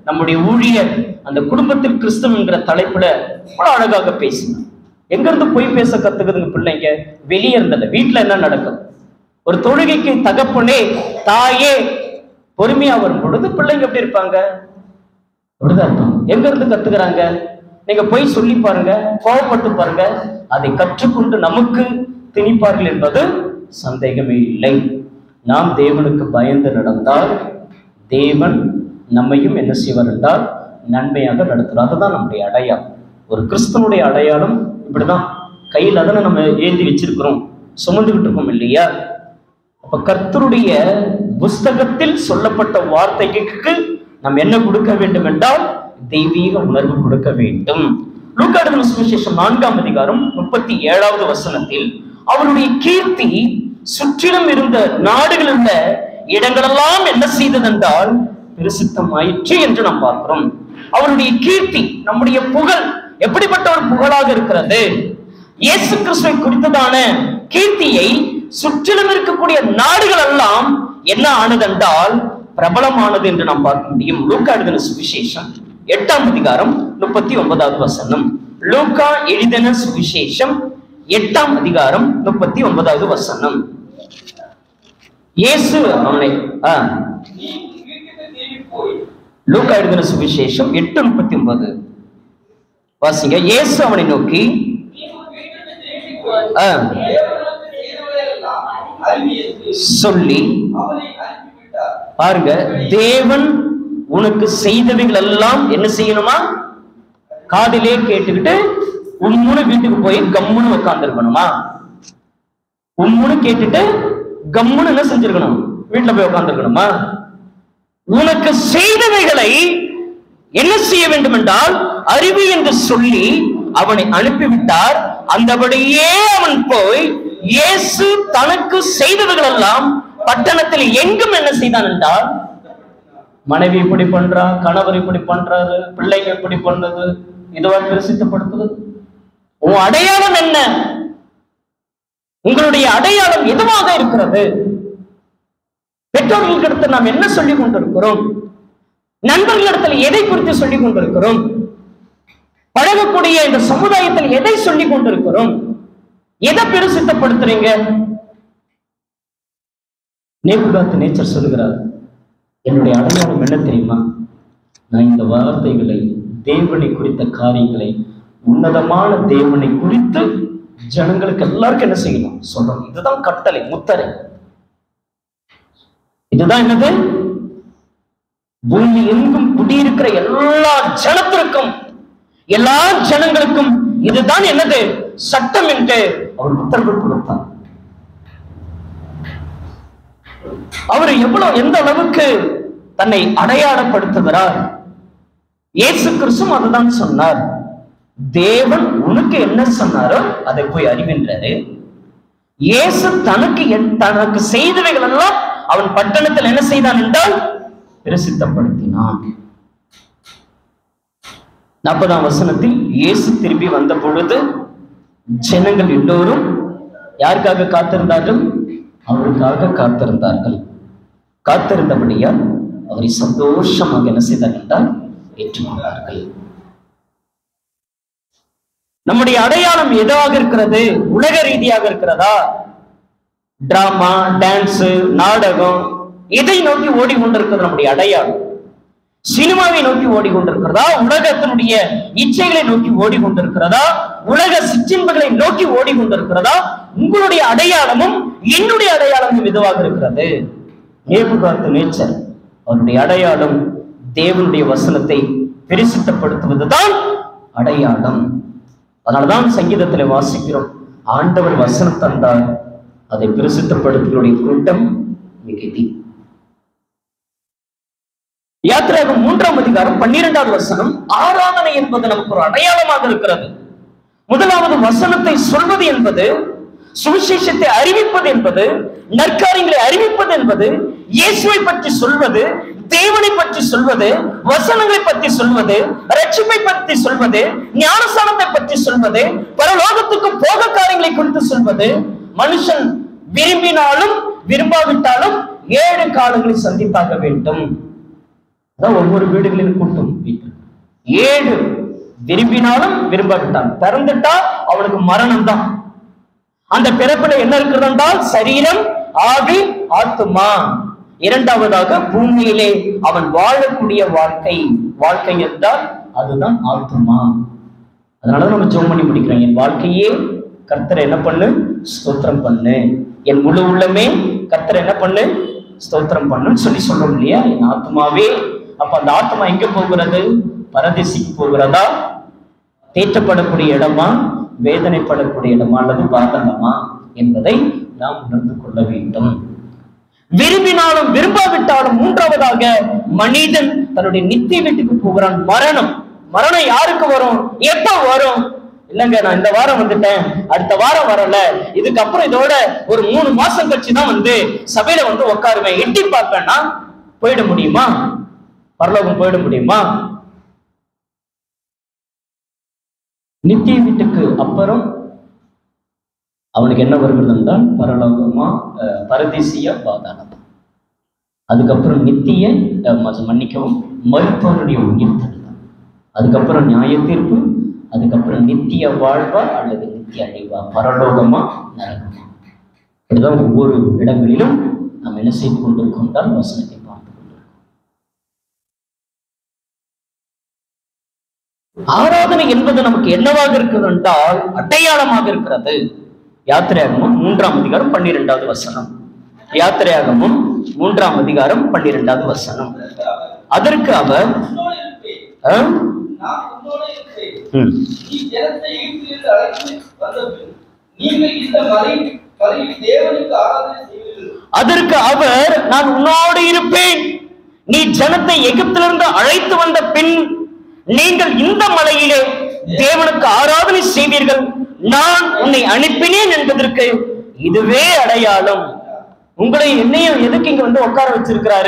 நம்முடைய ஊழியர் அந்த குடும்பத்தில் கிறிஸ்தவம் என்கிற தலைப்புல அவ்வளவு அழகாக பேசினார் எங்க இருந்து போய் பேச கத்துக்குதுங்க பிள்ளைங்க வெளியே இருந்தல வீட்டுல என்ன நடக்கும் ஒரு தொழுகைக்கு தகப்பனே தாயே பொறுமையா வரும் பொழுது பிள்ளைங்க எப்படி இருப்பாங்க அப்படிதான் இருப்பாங்க எங்க இருந்து கத்துக்கிறாங்க நீங்க போய் சொல்லி பாருங்க கோவப்பட்டு பாருங்க அதை கற்றுக்கொண்டு நமக்கு திணிப்பார்கள் என்பது சந்தேகமே இல்லை நாம் தேவனுக்கு பயந்து நடந்தால் தேவன் நம்மையும் என்ன செய்வார் என்றால் நன்மையாக நடத்துவார் அதுதான் நம்முடைய அடையாளம் ஒரு கிறிஸ்தனுடைய அடையாளம் இப்படிதான் கையில் அதனை நம்ம ஏந்தி வச்சிருக்கிறோம் சுமந்துகிட்டு இருக்கோம் இல்லையா அப்ப கர்த்தருடைய புஸ்தகத்தில் சொல்லப்பட்ட வார்த்தைக்கு நாம் என்ன கொடுக்க வேண்டும் என்றால் தெய்வீக உணர்வு கொடுக்க வேண்டும் லூக்காடு சுவிசேஷம் நான்காம் அதிகாரம் முப்பத்தி ஏழாவது வசனத்தில் அவருடைய கீர்த்தி சுற்றிலும் இருந்த நாடுகளில் உள்ள இடங்களெல்லாம் என்ன செய்ததென்றால் பிரசித்தமாயிற்று என்று நாம் பார்க்கிறோம் அவருடைய கீர்த்தி நம்முடைய புகழ் எப்படிப்பட்ட ஒரு புகழாக இருக்கிறது இயேசு கிறிஸ்துவை குறித்ததான கீர்த்தியை சுற்றிலும் இருக்கக்கூடிய நாடுகள் எல்லாம் என்ன ஆனதென்றால் பிரபலமானது என்று நாம் பார்க்க முடியும் லூக்கா எழுதின சுவிசேஷம் எட்டாம் அதிகாரம் முப்பத்தி ஒன்பதாவது வசனம் லூக்கா எழுதின சுவிசேஷம் எட்டாம் அதிகாரம் முப்பத்தி ஒன்பதாவது வசனம் இயேசு அவனை ஆ, நீ வீட்டுக்கு திரும்பி போய் லூக்கா எழுதின சுவிசேஷம் எட்டு முப்பத்தி ஒன்பது வாசிங்க இயேசு அவனை நோக்கி நீ உன் வீட்டுக்கு திரும்பி போய் ஆ, தேவனுக்கு செய்தவையெல்லாம் அறிவி என்று சொல்லி அவனை அனுப்பிவிட்டார் பாருங்க தேவன் உனக்கு செய்தவைகள் எல்லாம் என்ன செய்யணுமா காதிலே கேட்டுக்கிட்டு உம்முன்னு வீட்டுக்கு போய் கம்முன்னு உட்காந்துருக்கணுமா உம்முன்னு கேட்டுட்டு கம்முன்னு என்ன செஞ்சிருக்கணும் வீட்டுல போய் உட்காந்துருக்கணுமா உனக்கு செய்தவைகளை என்ன செய்ய வேண்டும் என்றால் அறிவு என்று சொல்லி அவனை அனுப்பிவிட்டார் அந்தபடியே அவன் போய் இயேசு தனக்கு செய்தவைகள் எல்லாம் பட்டணத்தில் எங்கும் என்ன செய்தான் என்றால் மனைவி இப்படி பண்றா கணவர் இப்படி பண்றாரு பிள்ளைங்க இப்படி பண்ணுது இதுவா பிரசித்தப்படுத்துது உன் அடையாளம் என்ன உங்களுடைய அடையாளம் எதுவாக இருக்கிறது பெற்றோர்களிடத்தில் நாம் என்ன சொல்லிக் கொண்டிருக்கிறோம் நண்பர்களிடத்தில் எதை குறித்து சொல்லிக் கொண்டிருக்கிறோம் பழகக்கூடிய இந்த சமுதாயத்தில் எதை சொல்லிக் கொண்டிருக்கிறோம் எதை பிரசித்தப்படுத்துறீங்க நேபுகாத்து நேச்சர் சொல்லுகிறார் என்னுடைய அடையாளம் என்ன தெரியுமா நான் இந்த வார்த்தைகளை தேவனை குறித்த காரியங்களை உன்னதமான தேவனை குறித்து ஜனங்களுக்கு எல்லாருக்கும் என்ன செய்யணும் சொல்லணும் இதுதான் கட்டளை முத்தரை இதுதான் என்னது பூமி எங்கும் குடியிருக்கிற எல்லா ஜனத்திற்கும் எல்லா ஜனங்களுக்கும் இதுதான் என்னது சட்டம் என்று அவர் உத்தரவு கொடுத்தார் அவர் எவ்வளவு எந்த அளவுக்கு தன்னை அடையாளப்படுத்துகிறார் இயேசு கிறிஸ்துவும் அதுதான் சொன்னார் தேவன் உனக்கு என்ன சொன்னாரோ அதை போய் அறிவின்றாரு இயேசு தனக்கு என்- தனக்கு செய்தவைகள் எல்லாம் அவன் பட்டணத்தில் என்ன செய்தான் என்றால் பிரசித்தப்படுத்தினான் நாற்பதாம் வசனத்தில் இயேசு திரும்பி வந்த பொழுது ஜனங்கள் எல்லோரும் யாருக்காக காத்திருந்தார்கள் அவருக்காக காத்திருந்தார்கள் காத்திருந்தபடியால் அவரை சந்தோஷமாக என்ன செய்தார்கள் என்றால் ஏற்றுக்கொண்டார்கள் நம்முடைய அடையாளம் எதாக இருக்கிறது உலக ரீதியாக இருக்கிறதா டிராமா டான்ஸ் நாடகம் இதை நோக்கி ஓடிக்கொண்டிருக்கிறது நம்முடைய அடையாளம் சினிமாவை நோக்கி ஓடிக்கொண்டிருக்கிறதா உலகத்தினுடைய இச்சைகளை நோக்கி ஓடிக்கொண்டிருக்கிறதா உலக சிற்றின்பங்களை நோக்கி ஓடிக்கொண்டிருக்கிறதா உங்களுடைய அடையாளமும் என்னுடைய அடையாளமும் எதுவாக இருக்கிறது நேபுகாத்து நேச்சர் அவருடைய அடையாளம் தேவனுடைய வசனத்தை பிரசித்தப்படுத்துவதுதான் அடையாளம் அதனாலதான் சங்கீதத்தில் வாசிக்கிறோம் ஆண்டவர் வசனம் தந்தார் அதை பிரசித்தப்படுத்துவதுடைய கூட்டம் மிகுதி யாத்திராகம் மூன்றாம் அதிகாரம் பன்னிரெண்டாவது வசனம் ஆராதனை என்பது நமக்கு ஒரு அடையாளமாக இருக்கிறது முதலாவது வசனத்தை சொல்வது என்பது சுவிசேஷத்தை அறிவிப்பது என்பது நற்காரியங்களை அறிவிப்பது என்பது இயேசுவை பற்றி சொல்வது தேவனை பற்றி சொல்வது வசனங்களை பற்றி சொல்வது ரட்சிப்பை பற்றி சொல்வது ஞானஸ்தானத்தை பற்றி சொல்வது பரலோகத்துக்கு போக காரியங்களை குறித்து சொல்வது மனுஷன் விரும்பினாலும் விரும்பாவிட்டாலும் ஏழு காலங்களை சந்தித்தாக வேண்டும் அதான் ஒவ்வொரு வீடுகளிலும் கூட்டம் வீட்டு ஏழு விரும்பினாலும் விரும்பாவிட்டாலும் பிறந்துட்டா அவனுக்கு மரணம் தான் அந்த பிறப்புல என்ன இருக்கிறது என்றால் சரீரம் ஆவி ஆத்துமா இரண்டாவதாக பூமியிலே அவன் வாழக்கூடிய வாழ்க்கை வாழ்க்கை என்றால் அதுதான் ஆத்துமா அதனால நம்ம ஜோம் பண்ணி முடிக்கிறோம் என் வாழ்க்கையே கர்த்தரை என்ன பண்ணு ஸ்தோத்திரம் பண்ணு என் முழு உள்ளமே கர்த்தரை என்ன பண்ணு ஸ்தோத்திரம் பண்ணுன்னு சொல்லி சொல்றோம் இல்லையா என் ஆத்மாவே அப்ப அந்த ஆத்மா எங்க போகிறது பரதேசிக்கு போகிறதா தேற்றப்படக்கூடிய இடமா வேதனைப்படக்கூடிய இடமா அல்லது பாதகமா என்பதை நாம் உணர்ந்து கொள்ள வேண்டும் விரும்பினாலும் விரும்பாவிட்டாலும் மூன்றாவதாக மனிதன் தன்னுடைய நித்திய வீட்டுக்கு போகிறான் மரணம் மரணம் யாருக்கு வரும் எப்ப வரும் இல்லங்க நான் இந்த வாரம் வந்துட்டேன் அடுத்த வாரம் வரல இதுக்கப்புறம் இதோட ஒரு மூணு மாசம் கழிச்சு தான் வந்து சபையில வந்து உட்காருவேன் எட்டி பார்ப்பேன்னா போயிட முடியுமா பரலோகம் போயிட முடியுமா நித்திய வீட்டுக்கு அப்புறம் அவனுக்கு என்ன வருகிறது என்றால் பரலோகமா அஹ், பரதேசிய பாதாளம் அதுக்கப்புறம் நித்திய அஹ், ம- மன்னிக்கவும் மருத்துவனுடைய உயிர் தருதல் அதுக்கப்புறம் நியாய தீர்ப்பு அதுக்கப்புறம் நித்திய வாழ்வா அல்லது நித்திய அழிவா பரலோகமா நரகமா இப்படிதான் ஒவ்வொரு இடங்களிலும் நாம் என்ன செய்து கொண்டிருக்கோம் என்றால் வசனத்தை பார்த்து கொண்டிருக்கோம் ஆராதனை என்பது நமக்கு என்னவாக இருக்கிறது என்றால் அடையாளமாக இருக்கிறது யாத்திரையாகமும் மூன்றாம் அதிகாரம் பன்னிரெண்டாவது வசனம் யாத்திரையாகமும் மூன்றாம் அதிகாரம் பன்னிரெண்டாவது வசனம் அதற்கு அவர் உன்னோடு இருப்பேன் ஆ? நான் உன்னோடு இருப்பேன் ம். நீ ஜனத்தை ஈர்த்திலிருந்து அழைத்து வந்தபின் நீங்கள் இந்த மலை மலையில் தேவனுக்கு ஆராதனை செய்வீர்கள் அதற்கு அவர் நான் உன்னோடு இருப்பேன் நீ ஜனத்தை எகிப்திலிருந்து அழைத்து வந்த பின் நீங்கள் இந்த மலையிலே தேவனுக்கு ஆராதனை செய்வீர்கள் நான் உன்னை அனுப்பினேன் என்பதற்கு இதுவே அடையாளம் உங்களை என்னையும் எதுக்கு இங்க வந்து உட்கார வச்சிருக்கிறாரு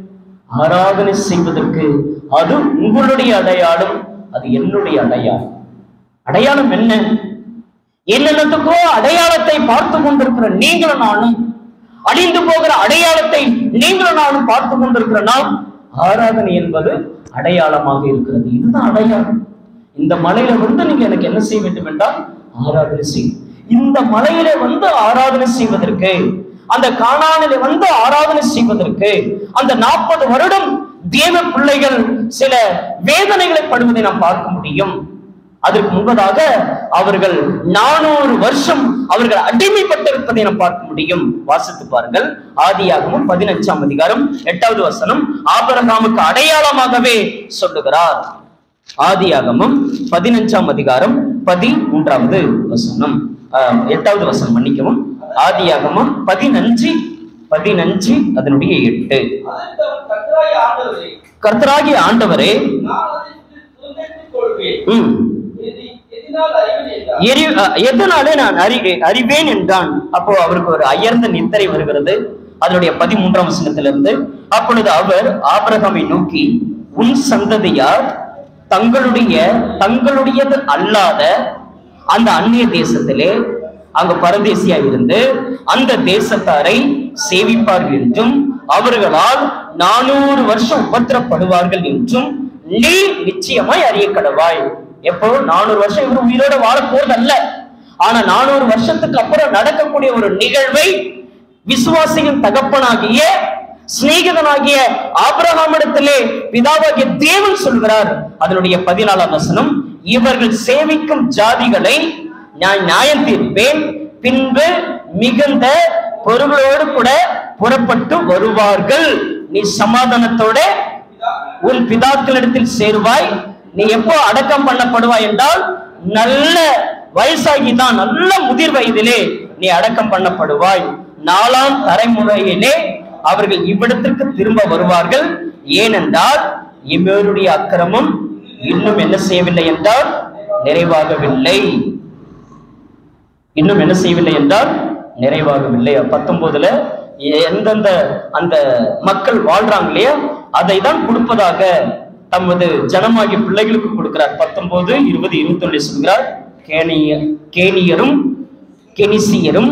ஆராதனை செய்வதற்கு அது உங்களுடைய அடையாளம் அது என்னுடைய அடையாளம் அடையாளம் என்ன என்னென்னத்துக்கோ அடையாளத்தை பார்த்து கொண்டிருக்கிற நீங்களும் நானும் அழிந்து போகிற அடையாளத்தை நீங்களும் நானும் பார்த்து கொண்டிருக்கிற நாம் ஆராதனை என்பது அடையாளமாக இருக்கிறது இதுதான் அடையாளம் இந்த மலையில வந்து நீங்க எனக்கு என்ன செய்ய வேண்டும் என்றால் ஆராதனை செய் இந்த மலையில வந்து ஆராதனை செய்வதற்கு அந்த காணானிலே வந்து ஆராதனை செய்வதற்கு அந்த நாற்பது வருடம் தேவ பிள்ளைகள் சில வேதனைகளை படுவதை நாம் பார்க்க முடியும் அதற்கு முன்பதாக அவர்கள் நானூறு வருஷம் அவர்கள் அடிமைப்பட்டிருப்பதை நாம் பார்க்க முடியும் வாசித்து பாருங்கள் ஆதியாகமும் பதினஞ்சாம் அதிகாரம் எட்டாவது வசனம் ஆபரகாமுக்கு அடையாளமாகவே சொல்லுகிறார் ஆதியாகமும் பதினஞ்சாம் அதிகாரம் பதிமூன்றாவது வசனம் ஆஹ், எட்டாவது வசனம் மன்னிக்கவும் ஆதியாகமும் பதினஞ்சு பதினஞ்சு அதனுடைய எட்டு அதற்கு அவன் கர்த்தராகிய ஆண்டவரே கர்த்தராகிய ஆண்டவரே நான் அதை சுதந்திரித்துக் கொள்வேன் ம் எதி- எதினால் அறிவேன் என்றார் எரி அஹ் எதனாலே நான் அறி அறிவேன் என்றான் அப்போ அவருக்கு ஒரு அயர்ந்த நித்திரை வருகிறது அதனுடைய பதிமூன்றாம் வசனத்திலிருந்து அப்பொழுது அவர் ஆபிரகாமை நோக்கி உன் சந்ததியார் தங்களுடைய தங்களுடையது அல்லாத அந்த அந்நிய தேசத்திலே அங்க பரதேசியா இருந்து அந்த தேசத்தாரை சேவிப்பார்கள் என்றும் அவர்களால் நானூறு வருஷம் உபத்திரப்படுவார்கள் என்றும் நீ நிச்சயமாய் அறிய கடவாய் எப்போ நானூறு வருஷம் இவர் உயிரோட வாழ போறதல்ல ஆனா நானூறு வருஷத்துக்கு அப்புறம் நடக்கக்கூடிய ஒரு நிகழ்வை விசுவாசியின் தகப்பனாகிய சிநேகிதனாகிய ஆபிரகாமிடத்திலே பிதாவாகிய தேவன் சொல்கிறார் அதனுடைய பதினாலாம் வசனம் இவர்கள் சேவிக்கும் ஜாதிகளை நான் நியாயம் தீர்ப்பேன் பின்பு மிகுந்த பொருளோடு கூட புறப்பட்டு வருவார்கள் நீ சமாதானத்தோட உன் பிதாக்களிடத்தில் சேருவாய் நீ எப்போ அடக்கம் பண்ணப்படுவாய் என்றால் நல்ல வயசாகிதான் நல்ல முதிர் வயதிலே நீ அடக்கம் பண்ணப்படுவாய் நாலாம் தலைமுறையிலே அவர்கள் இவ்விடத்திற்கு திரும்ப வருவார்கள் ஏனென்றால் இவருடைய அக்கிரமம் இன்னும் என்ன செய்யவில்லை என்றால் நிறைவாகவில்லை இன்னும் என்ன செய்யவில்லை என்றால் நிறைவாகவில்லை பத்தொன்பதுல எந்தெந்த அந்த மக்கள் வாழ்றாங்க இல்லையா அதை தான் கொடுப்பதாக தமது ஜனமாகிய பிள்ளைகளுக்கு கொடுக்கிறார் பத்தொன்பது இருபது இருபத்தொன்னு சொல்கிறார் கேனிய கேனியரும் கெனிசியரும்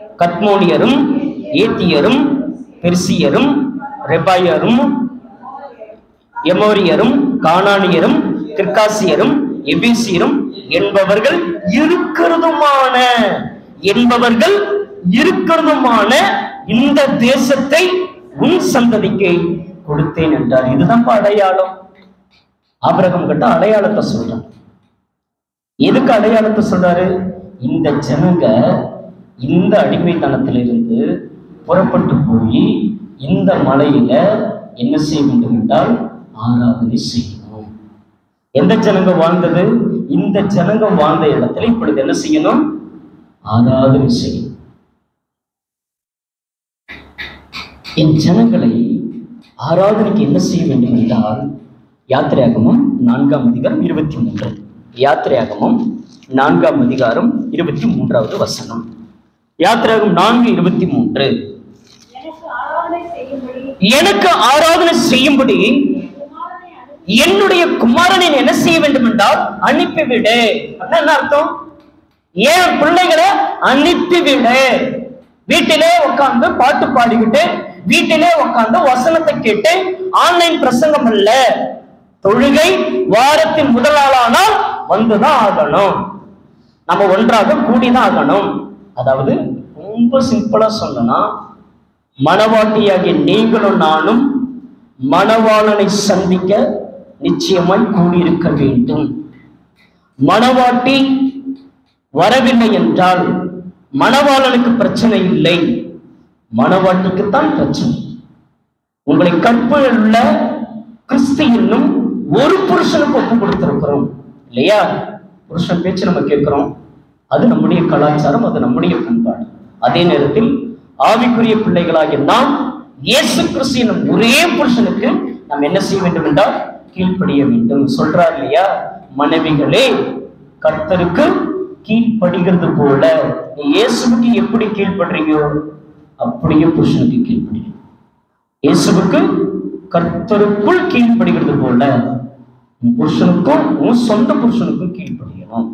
கத்மோனியரும் ஏத்தியரும் பெர்சியரும் ரெபாயரும் எமோரியரும் கானானியரும் கிர்காசியரும் எபிசியரும் என்பவர்கள் இருக்கிறதுமான என்பவர்கள் இருக்கிறதுமான இந்த தேசத்தை உன் சந்ததிக்கு கொடுத்தேன் என்றார் இதுதான் அடையாளம் ஆபிரகம் கிட்ட அடையாளத்தை சொல்றான் எதுக்கு அடையாளத்தை சொல்றாரு இந்த ஜனங்க இந்த அடிமைத்தனத்திலிருந்து புறப்பட்டு போய் இந்த மலையில என்ன செய்ய வேண்டும் என்றால் ஆராதனை செய்யணும் எந்த ஜனங்க வாழ்ந்தது இந்த ஜனங்க வாழ்ந்த இடத்துல இப்பொழுது என்ன செய்யணும் ஆராதனை செய்யணும் என் ஜனங்களை ஆராதனைக்கு என்ன செய்ய வேண்டும் என்றால் யாத்திரையாகமும் நான்காம் அதிகாரம் இருபத்தி மூன்று யாத்திரையாகமும் நான்காம் அதிகாரம் இருபத்தி மூன்றாவது வசனம் யாத்திரையாகம் நான்கு இருபத்தி மூன்று எனக்கு ஆராதனை செய்யும்படி எனக்கு ஆராதனை செய்யும்படி குமாரனை அனுப்பி என்னுடைய குமாரனை நீ என்ன செய்ய வேண்டும் என்றால் அனுப்பிவிடு அப்படின்னா என்ன அர்த்தம் ஏன் பிள்ளைகளை அனுப்பிவிடு வீட்டிலே உட்கார்ந்து பாட்டு பாடிக்கிட்டு வீட்டிலே உட்கார்ந்து வசனத்தை கேட்டு ஆன்லைன் பிரசங்கம் அல்ல தொழுகை வாரத்தின் முதல் நாளானால் வந்துதான் ஆகணும் நம்ம ஒன்றாக கூடிதான் ஆகணும் அதாவது ரொம்ப சிம்பிளா சொல்லணும்னா மணவாட்டியாகிய நீங்களும் நானும் மணவாளனை சந்திக்க நிச்சயமாய் கூடியிருக்க வேண்டும் மணவாட்டி வரவில்லை என்றால் மணவாளனுக்கு பிரச்சனை இல்லை மணவாட்டிக்குத்தான் பிரச்சனை உங்களை கற்பில் உள்ள கிறிஸ்து என்னும் ஒரு புருஷனுக்கு ஒப்பு கொடுத்திருக்கிறோம் இல்லையா புருஷன் பேச்சு நம்ம கேட்கிறோம் அது நம்முடைய கலாச்சாரம் அது நம்முடைய பண்பாடு அதே நேரத்தில் ஆவிக்குரிய பிள்ளைகளாகிய நாம் இயேசு கிறிஸ்து என்னும் ஒரே புருஷனுக்கு நாம் என்ன செய்ய வேண்டும் என்றால் கீழ்ப்படிய வேண்டும் சொல்றார் இல்லையா மனைவிகளே கர்த்தருக்கு கீழ்ப்படுகிறது போல நீ இயேசுவுக்கு எப்படி கீழ்ப்படுறீங்கோ அப்படியே புருஷனுக்கு கீழ்ப்படுங்க இயேசுவுக்கு கர்த்தருக்குள் கீழ்ப்படுகிறது போல உன் புருஷனுக்கும் உன் சொந்த புருஷனுக்கும் கீழ்ப்படியணும்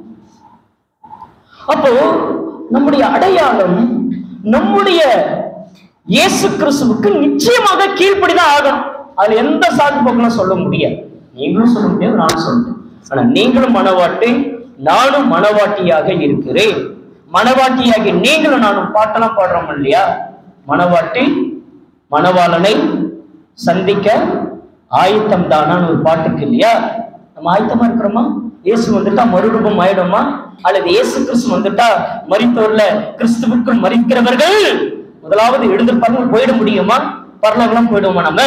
அப்போ நம்முடைய அடையாளம் நம்முடைய இயேசு கிறிஸ்துவுக்கு நிச்சயமாக கீழ்ப்படிதான் ஆகணும் அதுல எந்த சாக்கு போக்கெல்லாம் சொல்ல முடியாது நீங்களும் சொல்ல முடியாது நானும் சொல்றேன் ஆனா நீங்களும் மனவாட்டி நானும் மனவாட்டியாக இருக்கிறேன் மனவாட்டியாகி நீங்களும் நானும் பாட்டெல்லாம் பாடுறோம் இல்லையா மனவாட்டி மணவாளனை சந்திக்க ஆயத்தம் தானான்னு ஒரு பாட்டுக்கு இல்லையா நம்ம ஆயத்தமா இருக்கிறோமா இயேசு வந்துட்டா மறுரூபம் ஆயிடுமா அல்லது இயேசு கிறிஸ்து வந்துட்டா மரித்தோர்ல கிறிஸ்துவுக்குள் மறிக்கிறவர்கள் முதலாவது எழுந்திருப்பாங்க போயிட முடியுமா பரலோகலாம் போயிடுவோமா நம்ம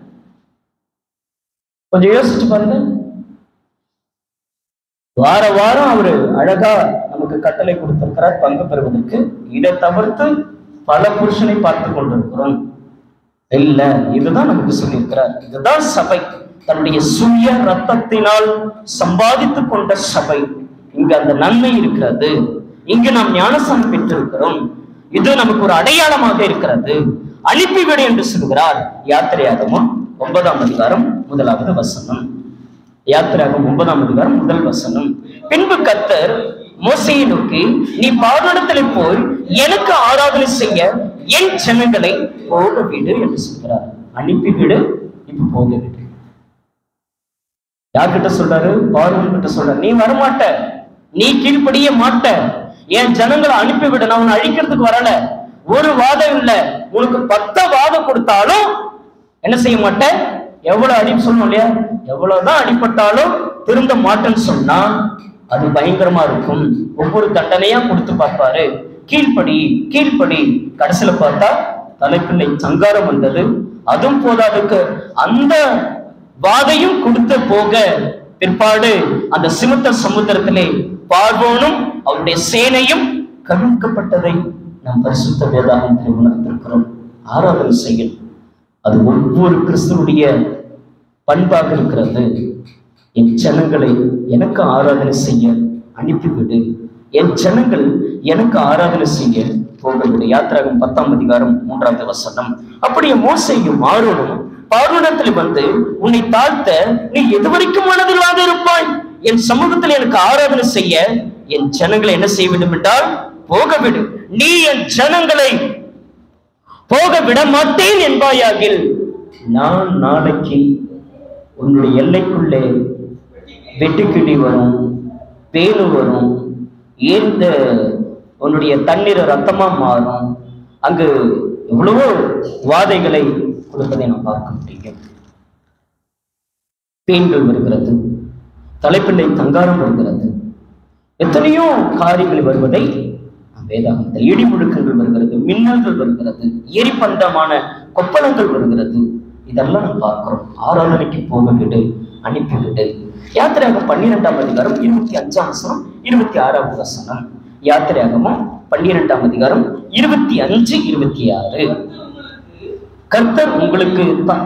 கொஞ்சம் யோசிச்சு பாருங்க வார வாரம் அவரு அழகா நமக்கு கட்டளை கொடுத்திருக்கிறார் பங்கு பெறுவதற்கு இதை தவிர்த்து பல புருஷனை பார்த்து கொண்டிருக்கிறோம் இல்ல இதுதான் நமக்கு சொல்லியிருக்கிறார் இதுதான் சபை தன்னுடைய சுய ரத்தத்தினால் சம்பாதித்துக் கொண்ட சபை இங்கு அந்த நன்மை இருக்கிறது இங்கு நாம் ஞானசானம் பெற்றிருக்கிறோம் இது நமக்கு ஒரு அடையாளமாக இருக்கிறது அனுப்பிவிடு என்று சொல்கிறார் யாத்திரையாகமும் ஒன்பதாம் அதிகாரம் முதலாவது வசனம் யாத்திராகம் ஒன்பதாம் அதிகாரம் முதல் வசனம் பின்பு கர்த்தர் மோசையை நோக்கி நீ பார்வடத்திலே போய் எனக்கு ஆராதனை செய்ய என் ஜனங்களை போக விடு என்று சொல்கிறார் அனுப்பிவிடு இப்ப போக விடு யார்கிட்ட சொல்றாரு பார்வன் கிட்ட சொல்றாரு நீ வரமாட்ட நீ கீழ்ப்படிய மாட்ட என் ஜனங்களை அனுப்பிவிட நான் உன்னை அழிக்கிறதுக்கு வரல ஒரு வாதம் இல்ல உனக்கு பத்த வாதம் கொடுத்தாலும் என்ன செய்ய மாட்டேன் எவ்வளவு அடி சொல்லணும் இல்லையா எவ்வளவுதான் அடிபட்டாலும் திருந்த மாட்டேன்னு சொன்னா அது பயங்கரமா இருக்கும் ஒவ்வொரு தண்டனையா கொடுத்து பார்ப்பாரு கீழ்ப்படி கீழ்ப்படி கடைசியில பார்த்தா தலைப்பிள்ளை சங்காரம் வந்தது அதுவும் போதாதுக்கு அந்த வாதையும் கொடுத்து போக பிற்பாடு அந்த சிமுத்த சமுத்திரத்திலே பார்வோனும் அவருடைய சேனையும் கவிழ்க்கப்பட்டதை நாம் பரிசுத்த வேதாகத்தில் உணர்ந்திருக்கிறோம் ஆராதனை செய்யணும் அது ஒவ்வொரு கிறிஸ்துவனுடைய பண்பாக இருக்கிறது என் ஜனங்களை எனக்கு ஆராதனை செய்ய அனுப்பிவிடு என் ஜனங்கள் எனக்கு ஆராதனை செய்ய போகவிடு யாத்திராகம் பத்தாம் அதிகாரம் மூன்றாவது வசனம் அப்படியே மோசையும் ஆரோனும் பார்வனத்தில் வந்து உன்னை தாழ்த்த நீ எதுவரைக்கும் மனதில்லாத இருப்பாய் என் சமூகத்தில் எனக்கு ஆராதனை செய்ய என் ஜனங்களை என்ன செய்ய வேண்டும் என்றால் போகவிடு நீ என் ஜனங்களை போக விட மாட்டேன் என்பாயாகில் நான் நாளைக்கு உன்னுடைய எல்லைக்குள்ளே வெட்டுக்கிளி வரும் பேனு வரும் ஏந்த உன்னுடைய தண்ணீர் ரத்தமா மாறும் அங்கு எவ்வளவோ வாதைகளை கொடுப்பதை நாம் பார்க்க முடியும் பேன்கள் வருகிறது தலைப்பிள்ளை தங்காரம் வருகிறது எத்தனையோ காரியங்கள் வருவதை நாம் வேதாகத்தில் இடி முழுக்கங்கள் வருகிறது மின்னல்கள் வருகிறது எரிபண்டமான கொப்பளங்கள் வருகிறது இதெல்லாம் நாம் பார்க்கிறோம் ஆராதனைக்கு போக விடு அனுப்பிவிடு யாத்திரையாகம் பன்னிரெண்டாம் அதிகாரம் இருபத்தி அஞ்சாம் வசனம் இருபத்தி ஆறாவது வசனம் யாத்திரையாகமும் பன்னிரெண்டாம் அதிகாரம் இருபத்தி அஞ்சு இருபத்தி ஆறு கர்த்தர் உங்களுக்கு தான்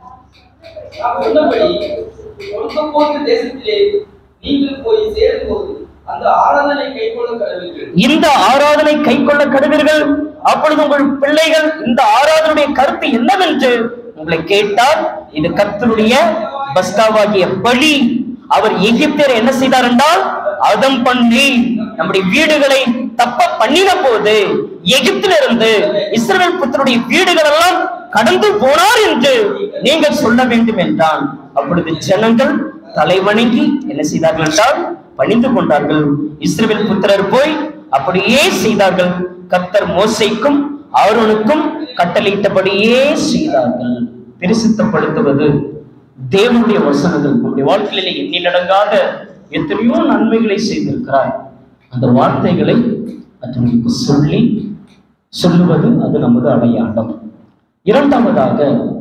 நான் சொன்னபடி கொடுக்க போகிற தேசத்திலே நீங்கள் போய் சேரும்போது அந்த ஆராதனை கைக்கொள்ள கடவுள்கள் இந்த ஆராதனை கை கொள்ள கடுவீர்கள் அப்பொழுது உங்கள் பிள்ளைகள் இந்த ஆராதனுடைய கருத்து என்னவென்று உங்களை கேட்டால் இது கர்த்தருடைய பஸ்காவாகிய பலி அவர் எகிப்தியர் என்ன செய்தார் என்றால் அதம் பண்ணி நம்முடைய வீடுகளை தப்ப பண்ணின போது எகிப்திலிருந்து இஸ்ரவேல் புத்தருடைய வீடுகள் எல்லாம் கடந்து போனார் என்று நீங்கள் சொல்ல வேண்டும் என்றான் அப்பொழுது ஜனங்கள் தலைவணங்கி என்ன செய்தார்கள் என்றால் பணிந்து கொண்டார்கள் இஸ்ரவேல் புத்திரர் போய் அப்படியே செய்தார்கள் கர்த்தர் மோசைக்கும் ஆரோனுக்கும் கட்டளையிட்டபடியே செய்தார்கள் பரிசுத்தப்படுத்துவது தேவனுடைய வசனங்கள் நம்முடைய வாழ்க்கையிலே எண்ணிலடங்காத எத்தனையோ நன்மைகளை செய்திருக்கிறார் அந்த வார்த்தைகளை மற்றவங்களுக்கு சொல்லி சொல்லுவது அது நமது அடையாளம் இரண்டாவதாக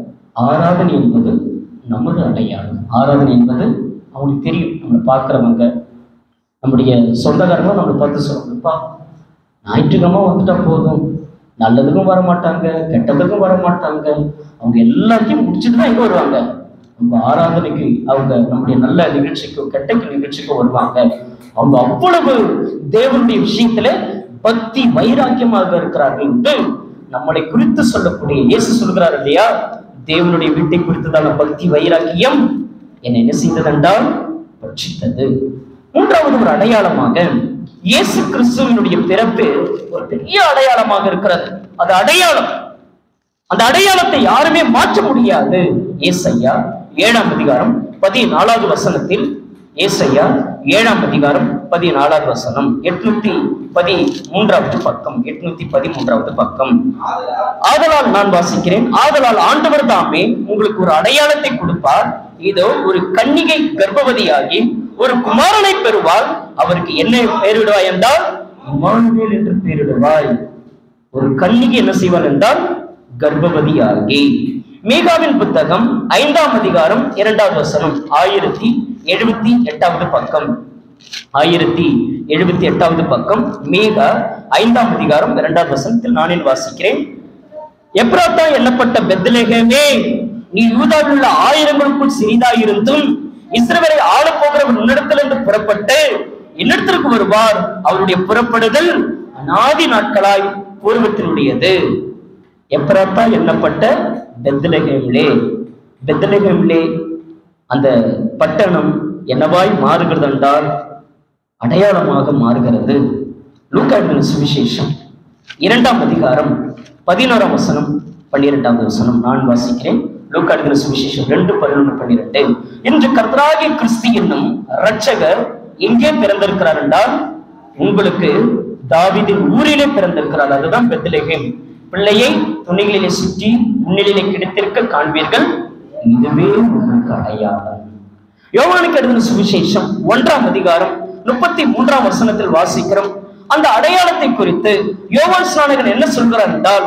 ஆராதனை என்பது நமது அடையாளம் ஆராதனை என்பது அவங்களுக்கு தெரியும் நம்மளை பார்க்குறவங்க நம்முடைய சொந்தக்காரங்க நம்மளை பார்த்து சொல்லுங்கப்பா ஞாயிற்றுக்கிழமை வந்துட்டா போதும் நல்லதுக்கும் வர மாட்டாங்க கெட்டதுக்கும் வர மாட்டாங்க அவங்க எல்லாத்தையும் முடிச்சுட்டு தான் எங்க வருவாங்க நம்ம ஆராதனைக்கு அவங்க நம்முடைய நல்ல நிகழ்ச்சிக்கோ கெட்ட நிகழ்ச்சிக்கோ வருவாங்க அவங்க அவ்வளவு தேவனுடைய விஷயத்துல பக்தி வைராக்கியமாக இருக்கிறார்கள் என்று நம்மளை குறித்து சொல்லக்கூடிய இயேசு சொல்கிறார் இல்லையா தேவனுடைய வீட்டை குறித்ததான பக்தி வைராக்கியம் என்னை என்ன செய்ததென்றால் பட்சித்தது மூன்றாவது ஒரு அடையாளமாக இயேசு கிறிஸ்துவினுடைய பிறப்பு ஒரு பெரிய அடையாளமாக இருக்கிறது அது அடையாளம் அந்த அடையாளத்தை யாருமே மாற்ற முடியாது ஏசையா ஏழாம் அதிகாரம் பதினாலாவது வசனத்தில் ஏசையா ஏழாம் அதிகாரம் பதினாலாவது வசனம் எட்நூத்தி பதி மூன்றாவது பக்கம் எட்நூத்தி பதிமூன்றாவது பக்கம் ஆதலால் ஆதலால் நான் வாசிக்கிறேன் ஆதலால் ஆண்டவர் தாமே உங்களுக்கு ஒரு அடையாளத்தை கொடுப்பார் இதோ ஒரு கன்னிகை கர்ப்பவதியாகி ஒரு குமாரனை பெறுவாள் அவருக்கு என்ன பெயரிடுவாய் என்றால் இம்மானுவேல் என்று பெயரிடுவாய் ஒரு கன்னிகை என்ன செய்வாள் என்றால் கர்ப்பவதியாகி மீகாவின் புத்தகம் ஐந்தாம் அதிகாரம் இரண்டாவது வசனம் ஆயிரத்தி எழுபத்தி எட்டாவது பக்கம் ஆயிரத்தி எழுபத்தி எட்டாவது பக்கம் மீகா ஐந்தாம் அதிகாரம் இரண்டாவது வசனத்தில் நானில் வாசிக்கிறேன் எப்ராத்தா எண்ணப்பட்ட பெத்லெகேமே நீ யூதாவில் உள்ள ஆயிரங்களுக்குள் சிறிதாயிருந்தும் இஸ்ரவேலை ஆளப் போகிறவர் உன்னிடத்திலிருந்து புறப்பட்டு என்னிடத்திற்கு வருவார் அவருடைய புறப்படுதல் அநாதி நாட்களாய் பூர்வத்தினுடையது எப்ராத்தா எண்ணப்பட்ட பெத்லெகேமிலே பெத்லெகேமிலே அந்த பட்டணம் என்னவாய் மாறுகிறது என்றால் அடையாளமாக மாறுகிறது லூக்காவின் சுவிசேஷம் இரண்டாம் அதிகாரம் பதினோராம் வசனம் பன்னிரெண்டாவது வசனம் நான் வாசிக்கிறேன் லூக்காடுகிற சுவிசேஷம் ரெண்டு பதினொன்று பன்னிரெண்டு இன்று கர்த்தராகிய கிறிஸ்து என்னும் இரட்சகர் எங்கே பிறந்திருக்கிறார் என்றால் உங்களுக்கு தாவீதின் ஊரிலே பிறந்திருக்கிறார் அதுதான் பெத்லெகேம் பிள்ளையை துணிகளிலே சுற்றி முன்னிலையிலே கிடைத்திருக்க காண்பீர்கள் இதுவே உங்களுக்கு அடையாளம் யோவானுக்கு எழுதின சுவிசேஷம் ஒன்றாம் அதிகாரம் முப்பத்தி மூன்றாம் வசனத்தில் வாசிக்கிறோம் அந்த அடையாளத்தை குறித்து யோவான் ஸ்நானகன் என்ன சொல்கிறார் என்றால்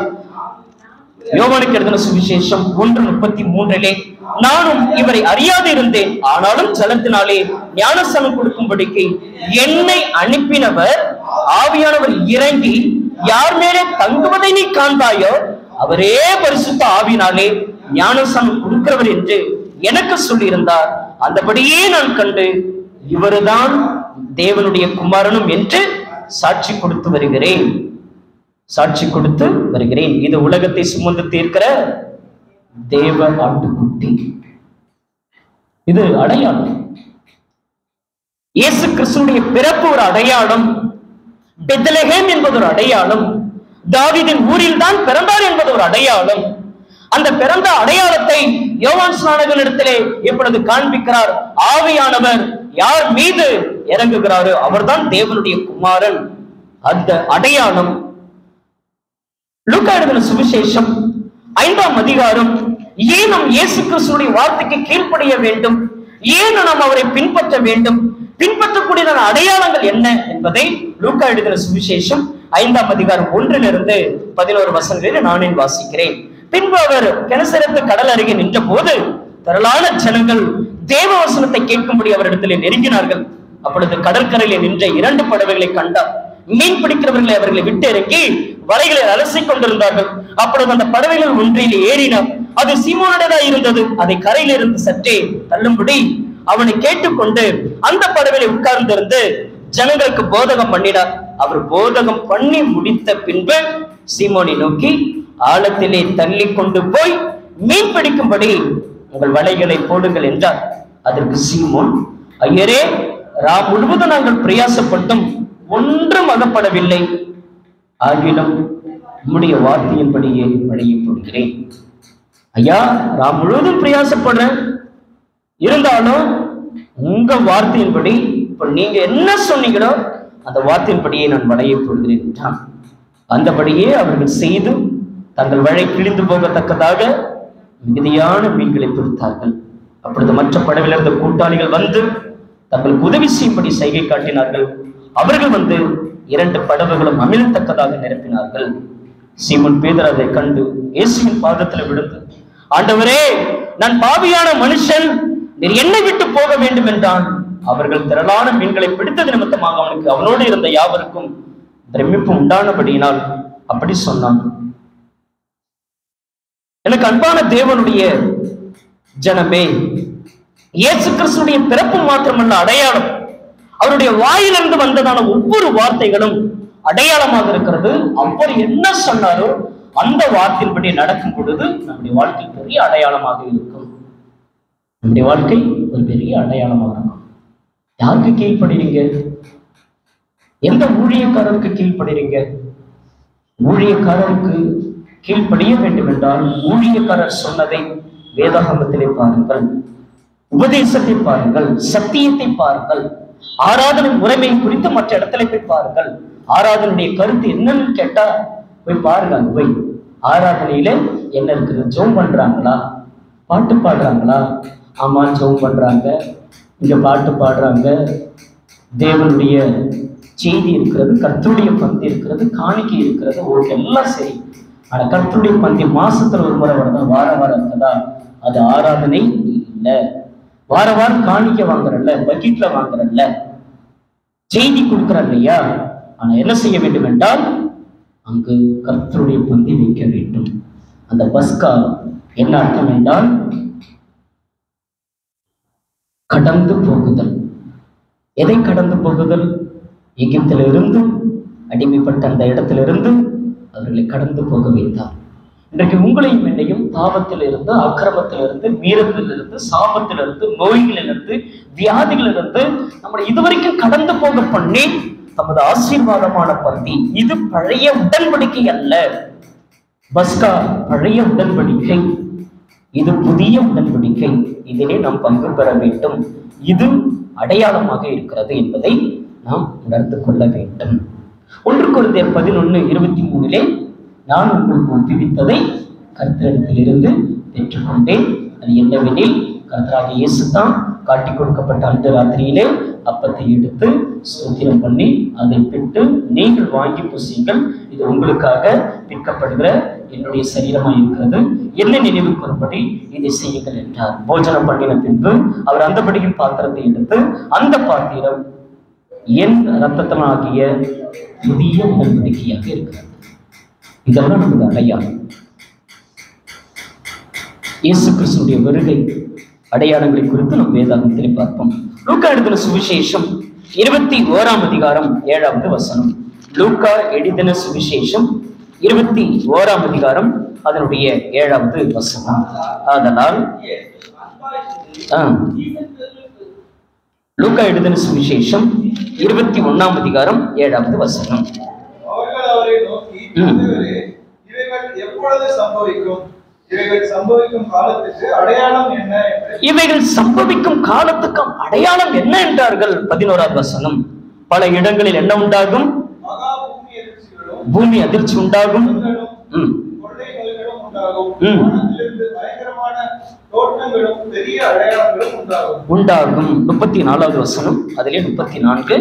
யோவானுக்கு எழுதின சுவிசேஷம் ஒன்று முப்பத்தி மூன்றிலே நானும் இவரை அறியாது இருந்தேன் ஆனாலும் ஜலத்தினாலே ஞானஸ்தானம் கொடுக்கும்படிக்கு என்னை அனுப்பினவர் ஆவியானவர் இறங்கி யார் மேலே தங்குவதை நீ காண்பாயோ அவரே பரிசுத்த ஆவினாலே ஞானஸ்தானம் கொடுக்கிறவர் என்று எனக்கு சொல்லியிருந்தார் அந்தபடியே நான் கண்டு இவருதான் தேவனுடைய குமாரனும் என்று சாட்சி கொடுத்து வருகிறேன் சாட்சி கொடுத்து வருகிறேன் இது உலகத்தை சுமந்து தீர்க்கிற தேவ ஆட்டுக்குட்டி இது அடையாளம் இயேசு கிறிஸ்துடைய பிறப்பு ஒரு அடையாளம் பெத்லஹேம் என்பது ஒரு அடையாளம் தாவீதின் ஊரில் தான் பிறந்தார் என்பது ஒரு அடையாளம் அந்த பிறந்த அடையாளத்தை யோவான் ஸ்நானகனிடத்திலே இப்பொழுது காண்பிக்கிறார் ஆவியானவர் யார் மீது இறங்குகிறாரோ அவர்தான் தேவனுடைய குமாரன் அந்த அடையாளம் லூக்கா எழுதின சுவிசேஷம் ஐந்தாம் அதிகாரம் ஏன் நாம் இயேசு கிறிஸ்துடைய வார்த்தைக்கு கீழ்ப்படிய வேண்டும் ஏன் நாம் அவரை பின்பற்ற வேண்டும் பின்பற்றக்கூடிய அடையாளங்கள் என்ன என்பதை லூக்கா எழுதின சுவிசேஷம் ஐந்தாம் அதிகாரம் ஒன்றிலிருந்து பதினோரு வசனங்களில் நானே வாசிக்கிறேன் பின்பு அவர் கெனசரத்து கடல் அருகே நின்ற போது திரளான ஜனங்கள் தேவ வசனத்தை கேட்கும்படி அவரிடத்திலே நெருங்கினார்கள் அப்பொழுது கடற்கரையிலே நின்ற இரண்டு படகுகளை கண்டார் மீன் பிடிக்கிறவர்களை அவர்களை விட்டு இறக்கி வலைகளை அலசிக் கொண்டிருந்தார்கள் அப்பொழுது அந்த படகுகள் ஒன்றில் ஏறினார் அது சீமோனுடையதா இருந்தது அதை கரையிலிருந்து சற்றே தள்ளும்படி அவனை கேட்டுக்கொண்டு அந்த படகுகளை உட்கார்ந்திருந்து ஜனங்களுக்கு போதகம் பண்ணினார் அவர் போதகம் பண்ணி முடித்த பின்பு சீமோனை நோக்கி ஆழத்திலே தள்ளி கொண்டு போய் மீன் பிடிக்கும்படி உங்கள் வலைகளை போடுங்கள் என்றார் அதற்கு சீமோன் ஐயரே ரா முழுவதும் நாங்கள் பிரயாசப்பட்டும் ஒன்றும் அகப்படவில்லை ஆகிலும் உம்முடைய வார்த்தையின்படியே வழியை போடுகிறேன் ஐயா நான் முழுவதும் பிரயாசப்படுறேன் இருந்தாலும் உங்க வார்த்தையின்படி இப்ப நீங்க என்ன சொன்னீங்களோ அந்த வார்த்தையின்படியே நான் வலையை போடுகிறேன் என்றான் அந்தபடியே அவர்கள் செய்து தங்கள் வழி கிழிந்து போகத்தக்கதாக மிகுதியான மீன்களை பிடித்தார்கள் அப்பொழுது மற்ற படவில் இருந்த கூட்டாளிகள் வந்து தங்களுக்கு உதவி செய்யும்படி சைகை காட்டினார்கள் அவர்கள் வந்து இரண்டு படகுகளும் அமிழத்தக்கதாக நிரப்பினார்கள் சீமன் பேதர் அதை கண்டு இயேசுவின் பாதத்தில் விழுந்து ஆண்டவரே நான் பாவியான மனுஷன் நீர் என்னை விட்டு போக வேண்டும் என்றான் அவர்கள் திரளான மீன்களை பிடித்தது நிமித்தமாக அவனுக்கு அவனோடு இருந்த யாவருக்கும் பிரமிப்பு உண்டானபடியினால் அப்படி சொன்னான் எனக்கு அன்பான தேவனுடைய ஜனமே இயேசு கிறிஸ்துடைய பிறப்பு மாத்திரமல்ல அடையாளம் அவருடைய வாயிலிருந்து வந்ததான ஒவ்வொரு வார்த்தைகளும் அடையாளமாக இருக்கிறது அவர் என்ன சொன்னாரோ அந்த வார்த்தையின்படி நடக்கும் பொழுது நம்முடைய வாழ்க்கை பெரிய அடையாளமாக இருக்கும் நம்முடைய வாழ்க்கை ஒரு பெரிய அடையாளமாக இருக்கும் யாருக்கு கீழ்ப்படுறீங்க எந்த ஊழியக்காரருக்கு கீழ்ப்படுறீங்க ஊழியக்காரருக்கு கீழ்ப்படிய வேண்டும் என்றால் ஊழியக்காரர் சொன்னதை வேதாகமத்திலே பாருங்கள் உபதேசத்தை பாருங்கள் சத்தியத்தை பாருங்கள் ஆராதனை முறைமை குறித்து மற்ற இடத்துல போய் பாருங்கள் ஆராதனுடைய கருத்து என்னன்னு கேட்டா போய் பாருங்க அங்க போய் ஆராதனையில என்ன இருக்குது ஜோம் பண்றாங்களா பாட்டு பாடுறாங்களா ஆமா ஜோம் பண்றாங்க இங்க பாட்டு பாடுறாங்க தேவனுடைய செய்தி இருக்கிறது கர்த்தருடைய பந்தி இருக்கிறது காணிக்கை இருக்கிறது ஓகே எல்லாம் சரி ஆனா கர்த்தருடைய பந்தி மாசத்துல ஒரு முறை வருதா வார வாரம் இருக்குதா அது ஆராதனை இல்லை வார வாரம் காணிக்கை வாங்குறல்ல பக்கெட்ல வாங்குறல்ல செய்தி கொடுக்குற இல்லையா ஆனா என்ன செய்ய வேண்டும் என்றால் அங்கு கர்த்தருடைய பந்தி வைக்க வேண்டும் அந்த பஸ்கா என்ன அர்த்தம் என்றால் கடந்து போகுதல் எதை கடந்து போகுதல் எகிப்திலிருந்து அடிமைப்பட்ட அந்த இடத்திலிருந்து அவர்களை கடந்து போக வைத்தார் இன்றைக்கு உங்களையும் என்னையும் பாவத்திலிருந்து அக்கிரமத்திலிருந்து மீறத்திலிருந்து சாபத்திலிருந்து நோய்களிலிருந்து வியாதிகளிலிருந்து நம்மளை இதுவரைக்கும் கடந்து போக பண்ணி தமது ஆசீர்வாதமான பந்தி இது பழைய உடன்படிக்கை அல்ல பஸ்கா பழைய உடன்படிக்கை இது புதிய உடன்படிக்கை இதிலே நாம் பங்கு பெற வேண்டும் இது அடையாளமாக இருக்கிறது என்பதை நாம் உணர்ந்து கொள்ள வேண்டும் ஒன்று குருந்தியர் பதினொன்று இருபத்தி மூணிலே நான் உங்களுக்கு ஒப்புவித்ததை கர்த்தரிடத்திலிருந்து பெற்றுக்கொண்டேன் அது என்னவெனில் கர்த்தராகிய இயேசு தான் காட்டி கொடுக்கப்பட்ட அந்த ராத்திரியிலே அப்பத்தை எடுத்து ஸ்தோத்திரம் பண்ணி அதை பிட்டு நீங்கள் வாங்கி புசியுங்கள் இது உங்களுக்காக விற்கப்படுகிற என்னுடைய சரீரமாக இருக்கிறது என்ன நினைவு கூறும்படி இதை செய்யுங்கள் என்றார் போஜனம் பண்ணின பின்பு அவர் அந்தபடியின் பாத்திரத்தை எடுத்து அந்த பாத்திரம் என் ரத்தத்தமாகிய புதிய உடன்படிக்கையாக இருக்கிறது இதெல்லாம் நமது அடையாளம் இயேசு கிறிஸ்துடைய வருகை அடையாளங்களை குறித்து நம் வேதாகத்திலே பார்ப்போம் லூக்கா எழுதின சுவிசேஷம் இருபத்தி ஓராம் அதிகாரம் ஏழாவது வசனம் லூக்கா எழுதின சுவிசேஷம் இருபத்தி ஓராம் அதிகாரம் அதனுடைய ஏழாவது வசனம் அதனால் இயேசு அன்பாயிருந்து ஆ, ஈசத்திற்கு லூக்கா எழுதின சுவிசேஷம் இருபத்தி ஒண்ணாம் அதிகாரம் ஏழாவது வசனம் அவர்கள் அவரை நோக்கி ம். ஆண்டவரே, இவைகள் எப்பொழுது சம்பவிக்கும் இவைகள் சம்பவிக்கும் காலத்துக்கு அடையாளம் என்ன என்று இவைகள் சம்பவிக்கும் காலத்துக்கு அடையாளம் என்ன என்றார்கள் பதினோராவது வசனம் பல இடங்களில் என்ன உண்டாகும் மகா பூமி எதிர்ச்சிகளும் பூமி அதிர்ச்சி உண்டாகும் நோய்களும், ம், கொள்ளை நோய்களும் உண்டாகும் ம். வானத்திலிருந்து பயங்கரமான தோற்றங்களும் பெரிய அடையாளங்களும் உண்டாகும் உண்டாகும் முப்பத்தி நாலாவது வசனம் அதிலே முப்பத்தி நான்கு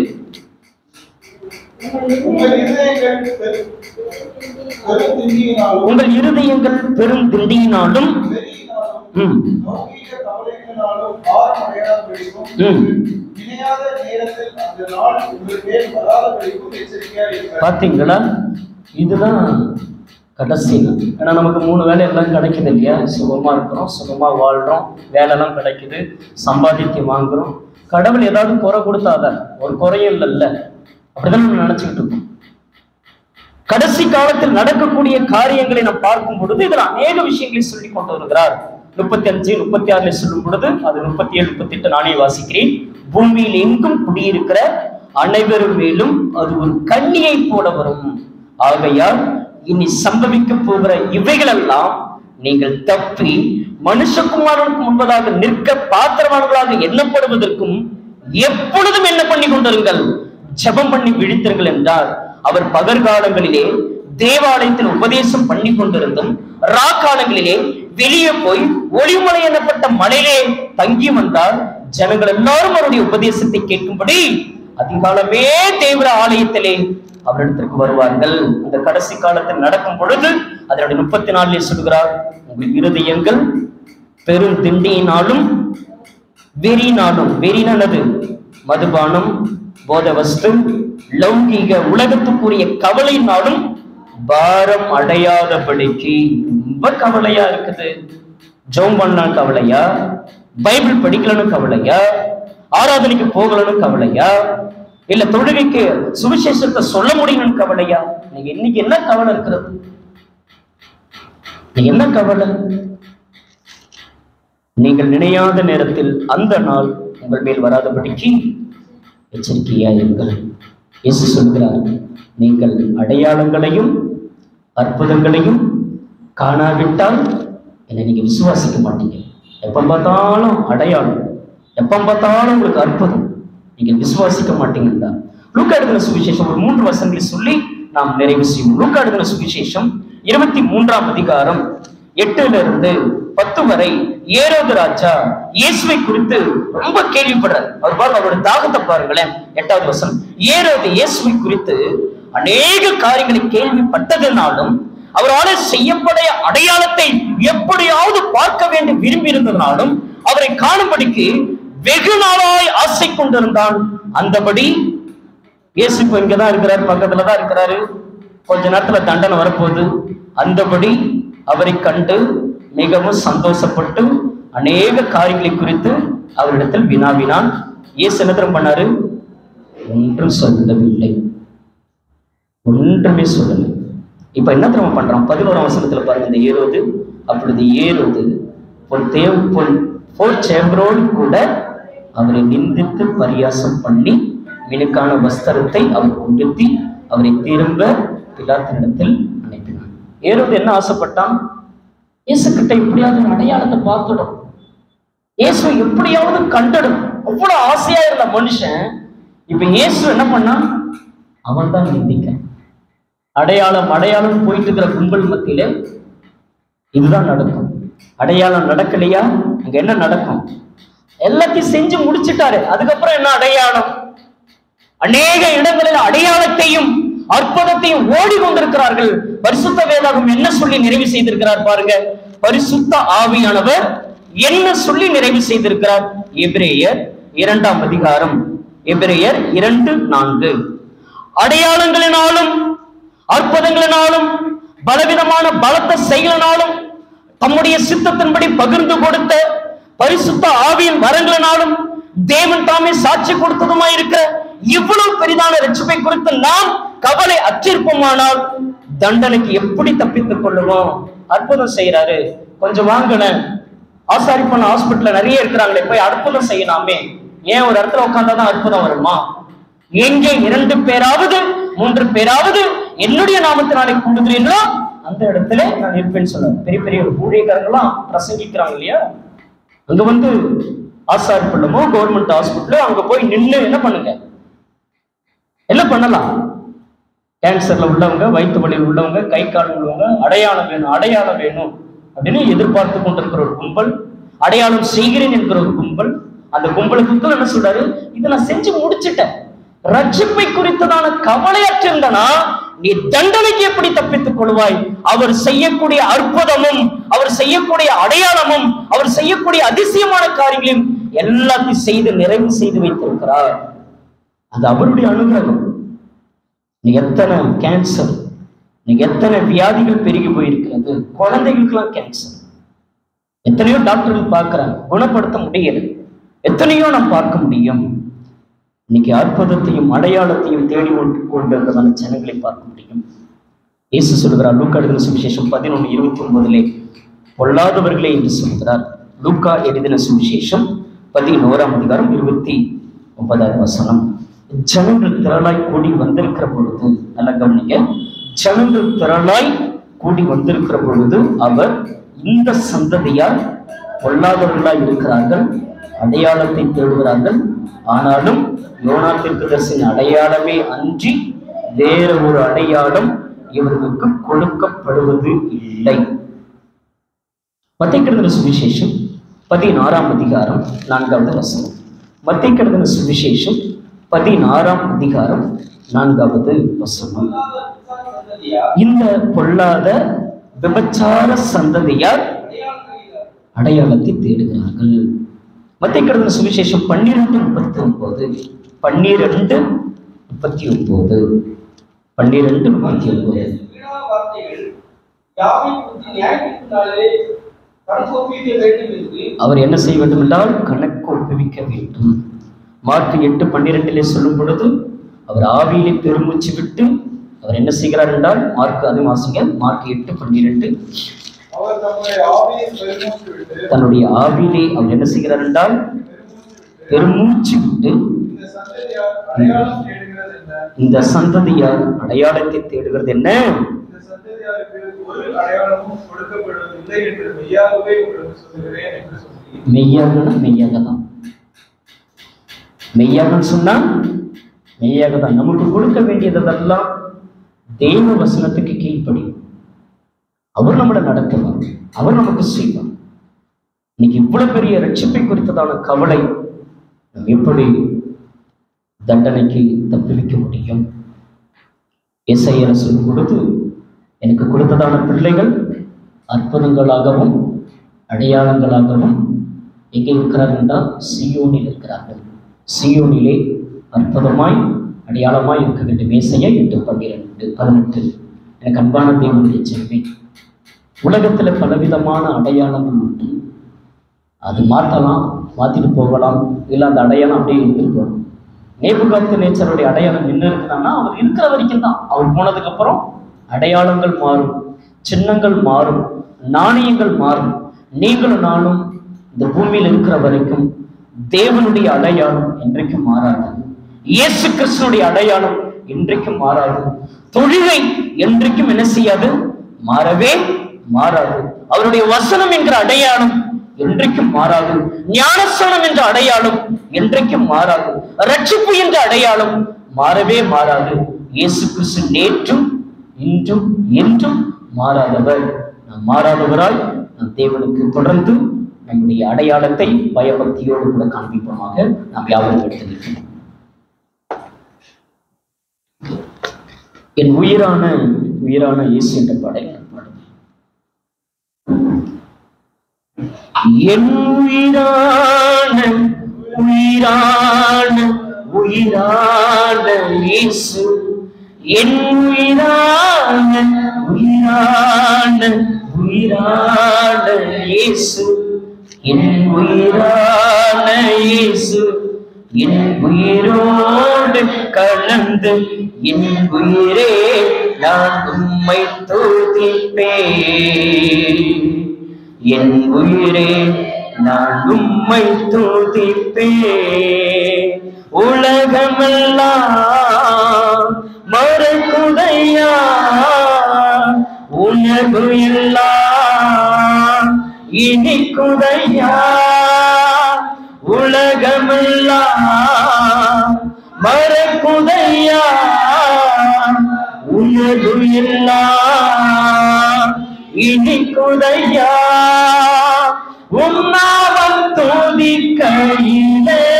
உங்கள் இருதயங்கள் பெரு- பெருந்திண்டியினாலும் உங்கள் இருதயங்கள் பெரும் திண்டியினாலும் வெறியினாலும் ம், லௌகீக கவலைகளினாலும் பாரம் அடையாதபடிக்கும் ம். இணையாத நேரத்தில் அந்த நாள் உங்கள் மேல் வராதபடிக்கும் எச்சரிக்கையாக இருக்கிறார் பாத்தீங்களா இதுதான் கடைசி நாள். ஏன்னா நமக்கு மூணு வேலை எல்லாம் கிடைக்குது இல்லையா சுகமா இருக்கிறோம் சுகமா வாழ்றோம் வேலைலாம் கிடைக்குது சம்பாதிக்க வாங்குறோம் கடவுள் ஏதாவது குறை கொடுத்தாதான் ஒரு குறையும் இல்லைல்ல அப்படிதான் நம்ம நினைச்சுக்கிட்டு இருக்கோம் கடைசி காலத்தில் நடக்கக்கூடிய காரியங்களை நாம் பார்க்கும் பொழுது இதுல அநேக விஷயங்களை சொல்லி கொண்டு வருகிறார் முப்பத்தி அஞ்சு முப்பத்தி ஆறுல சொல்லும் பொழுது அது முப்பத்தி ஏழு முப்பத்தி எட்டு நானே வாசிக்கிறேன் பூமியில் எங்கும் குடியிருக்கிற அனைவரும் மேலும் அது ஒரு கண்ணியை போல வரும் ஆகையால் இனி சம்பவிக்க போகிற இவைகளெல்லாம் நீங்கள் தப்பி மனுஷகுமாரனுக்கு முன்பதாக நிற்க பாத்திரவான்களாக எண்ணப்படுவதற்கும் எப்பொழுதும் என்ன பண்ணி கொண்டிருங்கள் ஜெபம் பண்ணி விழித்திருங்கள் என்றார் அவர் பகற்காலங்களிலே தேவாலயத்தில் உபதேசம் பண்ணி கொண்டிருந்தும் ரா காலங்களிலே வெளியே போய் ஒளிமலை எனப்பட்ட மலையிலே தங்கி வந்தார் ஜனங்கள் எல்லாரும் அவருடைய உபதேசத்தை கேட்கும்படி அதிகாலமே தேவர ஆலயத்திலே அவரிடத்திற்கு வருவார்கள் இந்த கடைசி காலத்தில் நடக்கும் பொழுது அதனுடைய முப்பத்தி நாலிலே சொல்கிறார் உங்கள் இருதயங்கள் பெரும் திண்டியினாலும் வெறினாலும் வெறினது மதுபானம் போதவஸ்து லௌகீக உலகத்துக்குரிய கவலைனாலும் பாரம் அடையாதபடிக்கு ரொம்ப கவலையா இருக்குது ஜெபம் பண்ணா கவலையா பைபிள் படிக்கலன்னு கவலையா ஆராதனைக்கு போகலன்னு கவலையா இல்ல தொழுகைக்கு சுவிசேஷத்தை சொல்ல முடியும்னு கவலையா நீங்க இன்னைக்கு என்ன கவலை இருக்கிறது நீங்க என்ன கவலை நீங்கள் நினையாத நேரத்தில் அந்த நாள் உங்கள் மேல் வராதபடிக்கு எச்சரிக்கையாயிருங்கள் இயேசு சொல்கிறார் நீங்கள் அடையாளங்களையும் அற்புதங்களையும் காணாவிட்டால் என்னை நீங்க விசுவாசிக்க மாட்டீங்க எப்ப பார்த்தாலும் அடையாளம் எப்ப பார்த்தாலும் உங்களுக்கு அற்புதம் நீங்கள் விசுவாசிக்க மாட்டீங்கன்னா லூக்கா எழுதின சுவிசேஷம் ஒரு மூன்று வசனங்களை சொல்லி நாம் நிறைவு செய்வோம் லூக்கா எழுதின சுவிசேஷம் இருபத்தி மூன்றாம் அதிகாரம் எட்டுல இருந்து பத்து வரை ஏரோது ராஜா இயேசுவை குறித்து ரொம்ப கேள்விப்படுறார் அவர் பாருங்க அவரோட தாகத்தை பாருங்களேன் எட்டாவது வசனம் ஏரோது இயேசுவை குறித்து அநேக காரியங்களை கேள்விப்பட்டதினாலும் அவரால் செய்யப்பட அடையாளத்தை எப்படியாவது பார்க்க வேண்டும் விரும்பி இருந்ததினாலும் அவரை காணும்படிக்கு வெகு நாளாய் ஆசை கொண்டிருந்தான் அந்தபடி இயேசு இப்ப இங்கதான் இருக்கிறார் பக்கத்துல தான் இருக்கிறாரு கொஞ்ச நேரத்துல தண்டனை வரப்போகுது அந்தபடி அவரை கண்டு மிகவும் சந்தோஷப்பட்டு அநேக காரியங்களை குறித்து அவரிடத்தில் வினாவினான் இயேசு என்ன தெரியுமா பண்ணாரு ஒன்றும் சொல்லவில்லை ஒன்றுமே சொல்லலை இப்ப என்ன தெரியுமா பண்றான் பதினோராம் வசனத்துல பாருங்க இந்த ஏரோது அப்பொழுது ஏரோது ஒரு தேவ பொன் போர் சேம்பரோடு கூட அவரை நிந்தித்து பரியாசம் பண்ணி மினுக்கான வஸ்திரத்தை அவர் உடுத்தி அவரை திரும்ப பிலாத்தினிடத்தில் அனுப்பினான் ஏரோது என்ன ஆசைப்பட்டான் இயேசு கிட்ட எப்படியாவது ஒரு அடையாளத்தை பார்த்துடும் இயேசு எப்படியாவது கண்டுடும் அவ்வளவு ஆசையா இருந்த மனுஷன் இப்ப இயேசு என்ன பண்ணான் அவன் தான் நிந்திக்க அடையாளம் அடையாளம் போயிட்டு இருக்கிற கும்பல் மத்தியில இதுதான் நடக்கும் அடையாளம் நடக்கலையா அங்க என்ன நடக்கும் எல்லாத்தையும் செஞ்சு முடிச்சிட்டாரு அதுக்கப்புறம் என்ன அடையாளம் அநேக இடங்களில் அடையாளத்தையும் அற்புதத்தையும் ஓடி கொண்டிருக்கிறார்கள் பரிசுத்த வேதாகம் என்ன சொல்லி நிறைவு செய்திருக்கிறார் பாருங்க பரிசுத்த ஆவியானவர் என்ன சொல்லி நிறைவு செய்திருக்கிறார் எபிரேயர் இரண்டாம் அதிகாரம் எபிரேயர் இரண்டு நான்கு அடையாளங்களினாலும் அற்புதங்களினாலும் பலவிதமான பலத்த செயலினாலும் தம்முடைய சித்தத்தின்படி பகிர்ந்து கொடுத்த பரிசுத்த ஆவியின் வரங்களினாலும் தேவன் தாமே சாட்சி கொடுத்ததுமாய் இருக்க இவ்வளவு பெரிதான ரட்சிப்பை குறித்து நாம் கவலை அச்சிருப்போமானால் தண்டனைக்கு எப்படி தப்பித்துக் கொள்ளுவோம் அற்புதம் செய்யறாரு கொஞ்சம் வாங்கின ஆசாரிப்பண்ண ஹாஸ்பிட்டல்ல நிறைய இருக்கிறாங்களே போய் அற்புதம் செய்யலாமே ஏன் ஒரு இடத்துல உட்கார்ந்தாதான் அற்புதம் வருமா எங்கே இரண்டு பேராவது மூன்று பேராவது என்னுடைய நாமத்தினாலே கூடுகிறீர்களோ அந்த இடத்துல நான் இருப்பேன்னு சொன்னார் பெரிய பெரிய ஊழியக்காரங்களாம் பிரசங்கிக்கிறாங்க இல்லையா அங்க வந்து ஆசார் பள்ளமோ கவர்மெண்ட் ஹாஸ்பிட்டலோ அங்க போய் நின்று என்ன பண்ணுங்க என்ன பண்ணலாம் கேன்சர்ல உள்ளவங்க வயிற்று வலியில் உள்ளவங்க கை கால் உள்ளவங்க அடையாளம் வேணும் அடையாளம் வேணும் அப்படின்னு எதிர்பார்த்து கொண்டிருக்கிற ஒரு கும்பல் அடையாளம் செய்கிறேன் என்கிற ஒரு கும்பல் அந்த கும்பலுக்கு என்ன சொல்றாரு இதை நான் செஞ்சு முடிச்சிட்டேன் ரட்சிப்பை குறித்ததான கவலையற்றிருந்தனா நீ தண்டனைக்கு எப்படி தப்பித்துக் கொள்வாய் அவர் செய்யக்கூடிய அற்புதமும் அவர் செய்யக்கூடிய அடையாளமும் அவர் செய்யக்கூடிய அதிசயமான காரியங்களையும் எல்லாத்தையும் செய்து நிறைவு செய்து வைத்திருக்கிறார் அது அவருடைய அனுகிரகம் நீ எத்தனை கேன்சர் நீ எத்தனை வியாதிகள் பெருகி போயிருக்கிறது குழந்தைகளுக்கெல்லாம் கேன்சர் எத்தனையோ டாக்டர்கள் பார்க்கறாங்க குணப்படுத்த முடியல எத்தனையோ நாம் பார்க்க முடியும் இன்னைக்கு அற்புதத்தையும் அடையாளத்தையும் தேடி கொண்டு கொண்டிருந்ததான ஜனங்களை பார்க்க முடியும் இயேசு சொல்கிறார் லூக்கா எழுதின சுவிசேஷம் பதினொன்று இருபத்தி ஒன்பதிலே பொல்லாதவர்களே என்று சொல்கிறார் லூக்கா எழுதின சுவிசேஷம் பதினோராம் அதிகாரம் இருபத்தி ஒன்பதாவது வசனம் ஜனங்கள் திரளாய் கூடி வந்திருக்கிற பொழுது நல்ல கவனிங்க ஜனங்கள் திரளாய் கூடி வந்திருக்கிற பொழுது அவர் இந்த சந்ததியார் பொல்லாதவர்களாய் இருக்கிறார்கள் அடையாளத்தை தேடுகிறார்கள் ஆனாலும் யோனா தீர்க்கதரிசியின் அடையாளமே அன்றி வேற ஒரு அடையாளம் இவர்களுக்கு கொடுக்கப்படுவது இல்லை மத்திய சுவிசேஷம் பதினாறாம் அதிகாரம் நான்காவது வசனம் மத்திய சுவிசேஷம் பதினாறாம் அதிகாரம் நான்காவது வசனம் சந்ததியார் இந்த பொல்லாத விபச்சார சந்ததியார் அடையாளம் அடையாளத்தை தேடுகிறார்கள் மத்திய சுவிசேஷம் பன்னிரெண்டு முப்பத்தி ஒன்பது பன்னிரெண்டு முப்பத்தி ஒன்பது பன்னிரெண்டு முப்பத்தி ஒன்பது வீணா வார்த்தைகள் யாவை குறித்து நியாயத்திற்கு நாளிலே கணக்கு ஒப்பிக்க வேண்டும் என்று அவர் என்ன செய்ய வேண்டும் என்றால் கணக்கு ஒப்புவிக்க வேண்டும் மார்க் எட்டு பன்னிரெண்டிலே சொல்லும் பொழுது அவர் ஆவியிலே பெருமூச்சு விட்டு அவர் என்ன செய்கிறார் என்றால் மார்க் அது வாசிங்க மார்க் எட்டு பன்னிரெண்டு அவர் தம்முடைய ஆவியை பெருமூச்சு விட்டு தன்னுடைய ஆவியிலே அவர் என்ன செய்கிறார் என்றால் பெருமூச்சு விட்டு இந்த சந்ததியார் அடையாளம் தேடுகிறது என்ன இந்த சந்ததியார் அடையாளத்தை தேடுகிறது என்ன இந்த சந்ததியாருக்கு ஒரு அடையாளமும் கொடுக்கப்படுவதில்லை என்று மெய்யாகவே உங்களுக்கு சொல்லுகிறேன் என்று சொல்லி மெய்யாகனா மெய்யாக தான் மெய்யாகன்னு சொன்னா மெய்யாக தான் நமக்கு கொடுக்க வேண்டியதெல்லாம் தெய்வ வசனத்துக்கு கீழ்ப்படி அவர் நம்மளை நடத்துவார் அவர் நமக்கு செய்வார் இன்னைக்கு இவ்வளவு பெரிய ரட்சிப்பை குறித்ததான கவலை நாம் எப்படி தண்டனைக்கு தப்புவிக்க முடியும் இசையர சொல்லும் பொழுது எனக்கு கொடுத்ததான பிள்ளைகள் அற்புதங்களாகவும் அடையாளங்களாகவும் எங்கே இருக்கிறார்கள் என்றால் சியோனில் இருக்கிறார்கள் சியோனிலே அற்புதமாய் அடையாளமாய் இருக்க வேண்டும் ஏசையா எட்டு பன்னிரெண்டு பதினெட்டு எனக்கு அன்பான தேவனுடைய செல்வி உலகத்தில் பலவிதமான அடையாளங்கள் உண்டு அது மாற்றலாம் மாற்றிட்டு போகலாம் இல்லை அந்த அடையாளம் அப்படியே இருந்துட்டு போகலாம் நேபுகாத்து நேச்சருடைய அடையாளம் என்ன இருக்குன்னா அவர் இருக்கிற வரைக்கும் தான் அவர் போனதுக்கு அப்புறம் அடையாளங்கள் மாறும் சின்னங்கள் மாறும் நாணயங்கள் மாறும் நீங்களும் நானும் இந்த பூமியில் இருக்கிற வரைக்கும் தேவனுடைய அடையாளம் என்றைக்கும் மாறாது இயேசு கிறிஸ்துனுடைய அடையாளம் என்றைக்கும் மாறாது தொழுகை என்றைக்கும் என்ன செய்யாது மாறவே மாறாது அவருடைய வசனம் என்கிற அடையாளம் என்றைக்கும் மாறாது ஞானஸ்தானம் என்ற அடையாளம் என்றைக்கும் மாறாது ரட்சிப்பு என்ற அடையாளம் மாறவே மாறாது இயேசு கிறிஸ்து நேற்றும் இன்றும் என்றும் மாறாதவர் நாம் மாறாதவராய் நம் தேவனுக்கு தொடர்ந்து நம்முடைய அடையாளத்தை பயபக்தியோடு கூட காண்பிப்போமாக நாம் யாவரும் எடுத்து நிற்கிறோம் என் உயிரான உயிரான இயேசு என்ற பாடல் நான் பாடுவேன் என் உயிரான உயிரான உயிரான இயேசு என் உயிரான உயிரான உயிரான இயேசு என் உயிரான இயேசு என் உயிரோடு கலந்து என் உயிரே நான் உம்மை துதிப்பேன் என் உயிரே நான் உம்மை துதிப்பேன் உலகமெல்லாம் மறக்குதையா உணர் உணர்வு எல்லாம் இனிக்குதையா உலகமெல்லாம் மறக்குதையா உணர்வு எல்லாம் இனிக்குதையா உன்னாவம் துதிக்கையிலே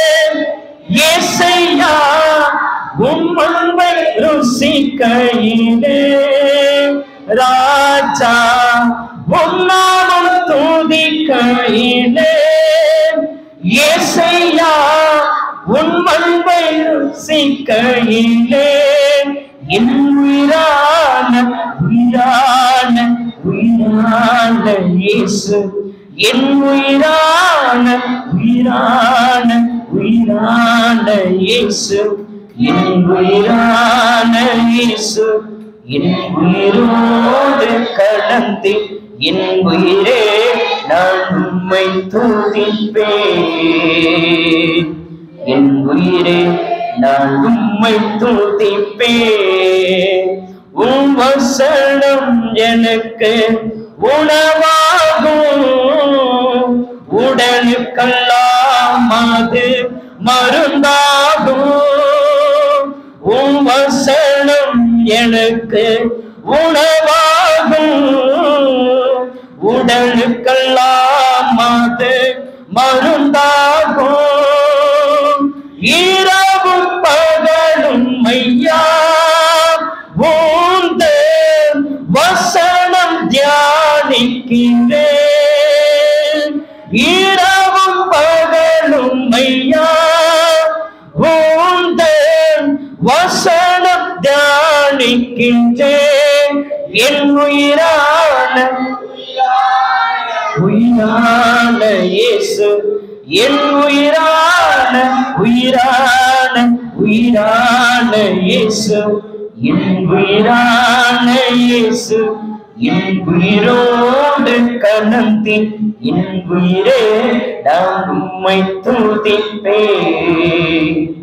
ஏசையா உம்மன்பை ருசிக்கையிலே ராஜா உன்னாவம் துதிக்கையிலே ஏசையா உன் அன்பை ருசிக்கையிலே என் உயிரான உயிரான உயிரான இயேசு என் உயிரான உயிரான உயிரான இயேசு என் உயிரான இயேசு என் உயிரோடு கலந்து என் உயிரே நான் உம்மை துதிப்பேன் என் உயிரே நான் உம்மை துதிப்பேன் உம் வசனம் எனக்கு உணவாகும் உடலுக்கெல்லாம் அது மருந்தாகும் உம் வசனம் எனக்கு உணவாகும் உடலுக்கெல்லாம் அது மருந்தாகும் இரவும் பகலும் ஐயா ஊந்த வசனம் தியானிக்கின்றேன் இரவும் பகலும் ஐயா ஊந்த வசனம் தியானிக்கின்றேன் என் உயிரான உயிரான இயேசு என் உயிரான உயிரான உயிரான இயேசு என் உயிரான இயேசு என் உயிரோடு கலந்தி என் உயிரே நான் உம்மை துதிப்பேன்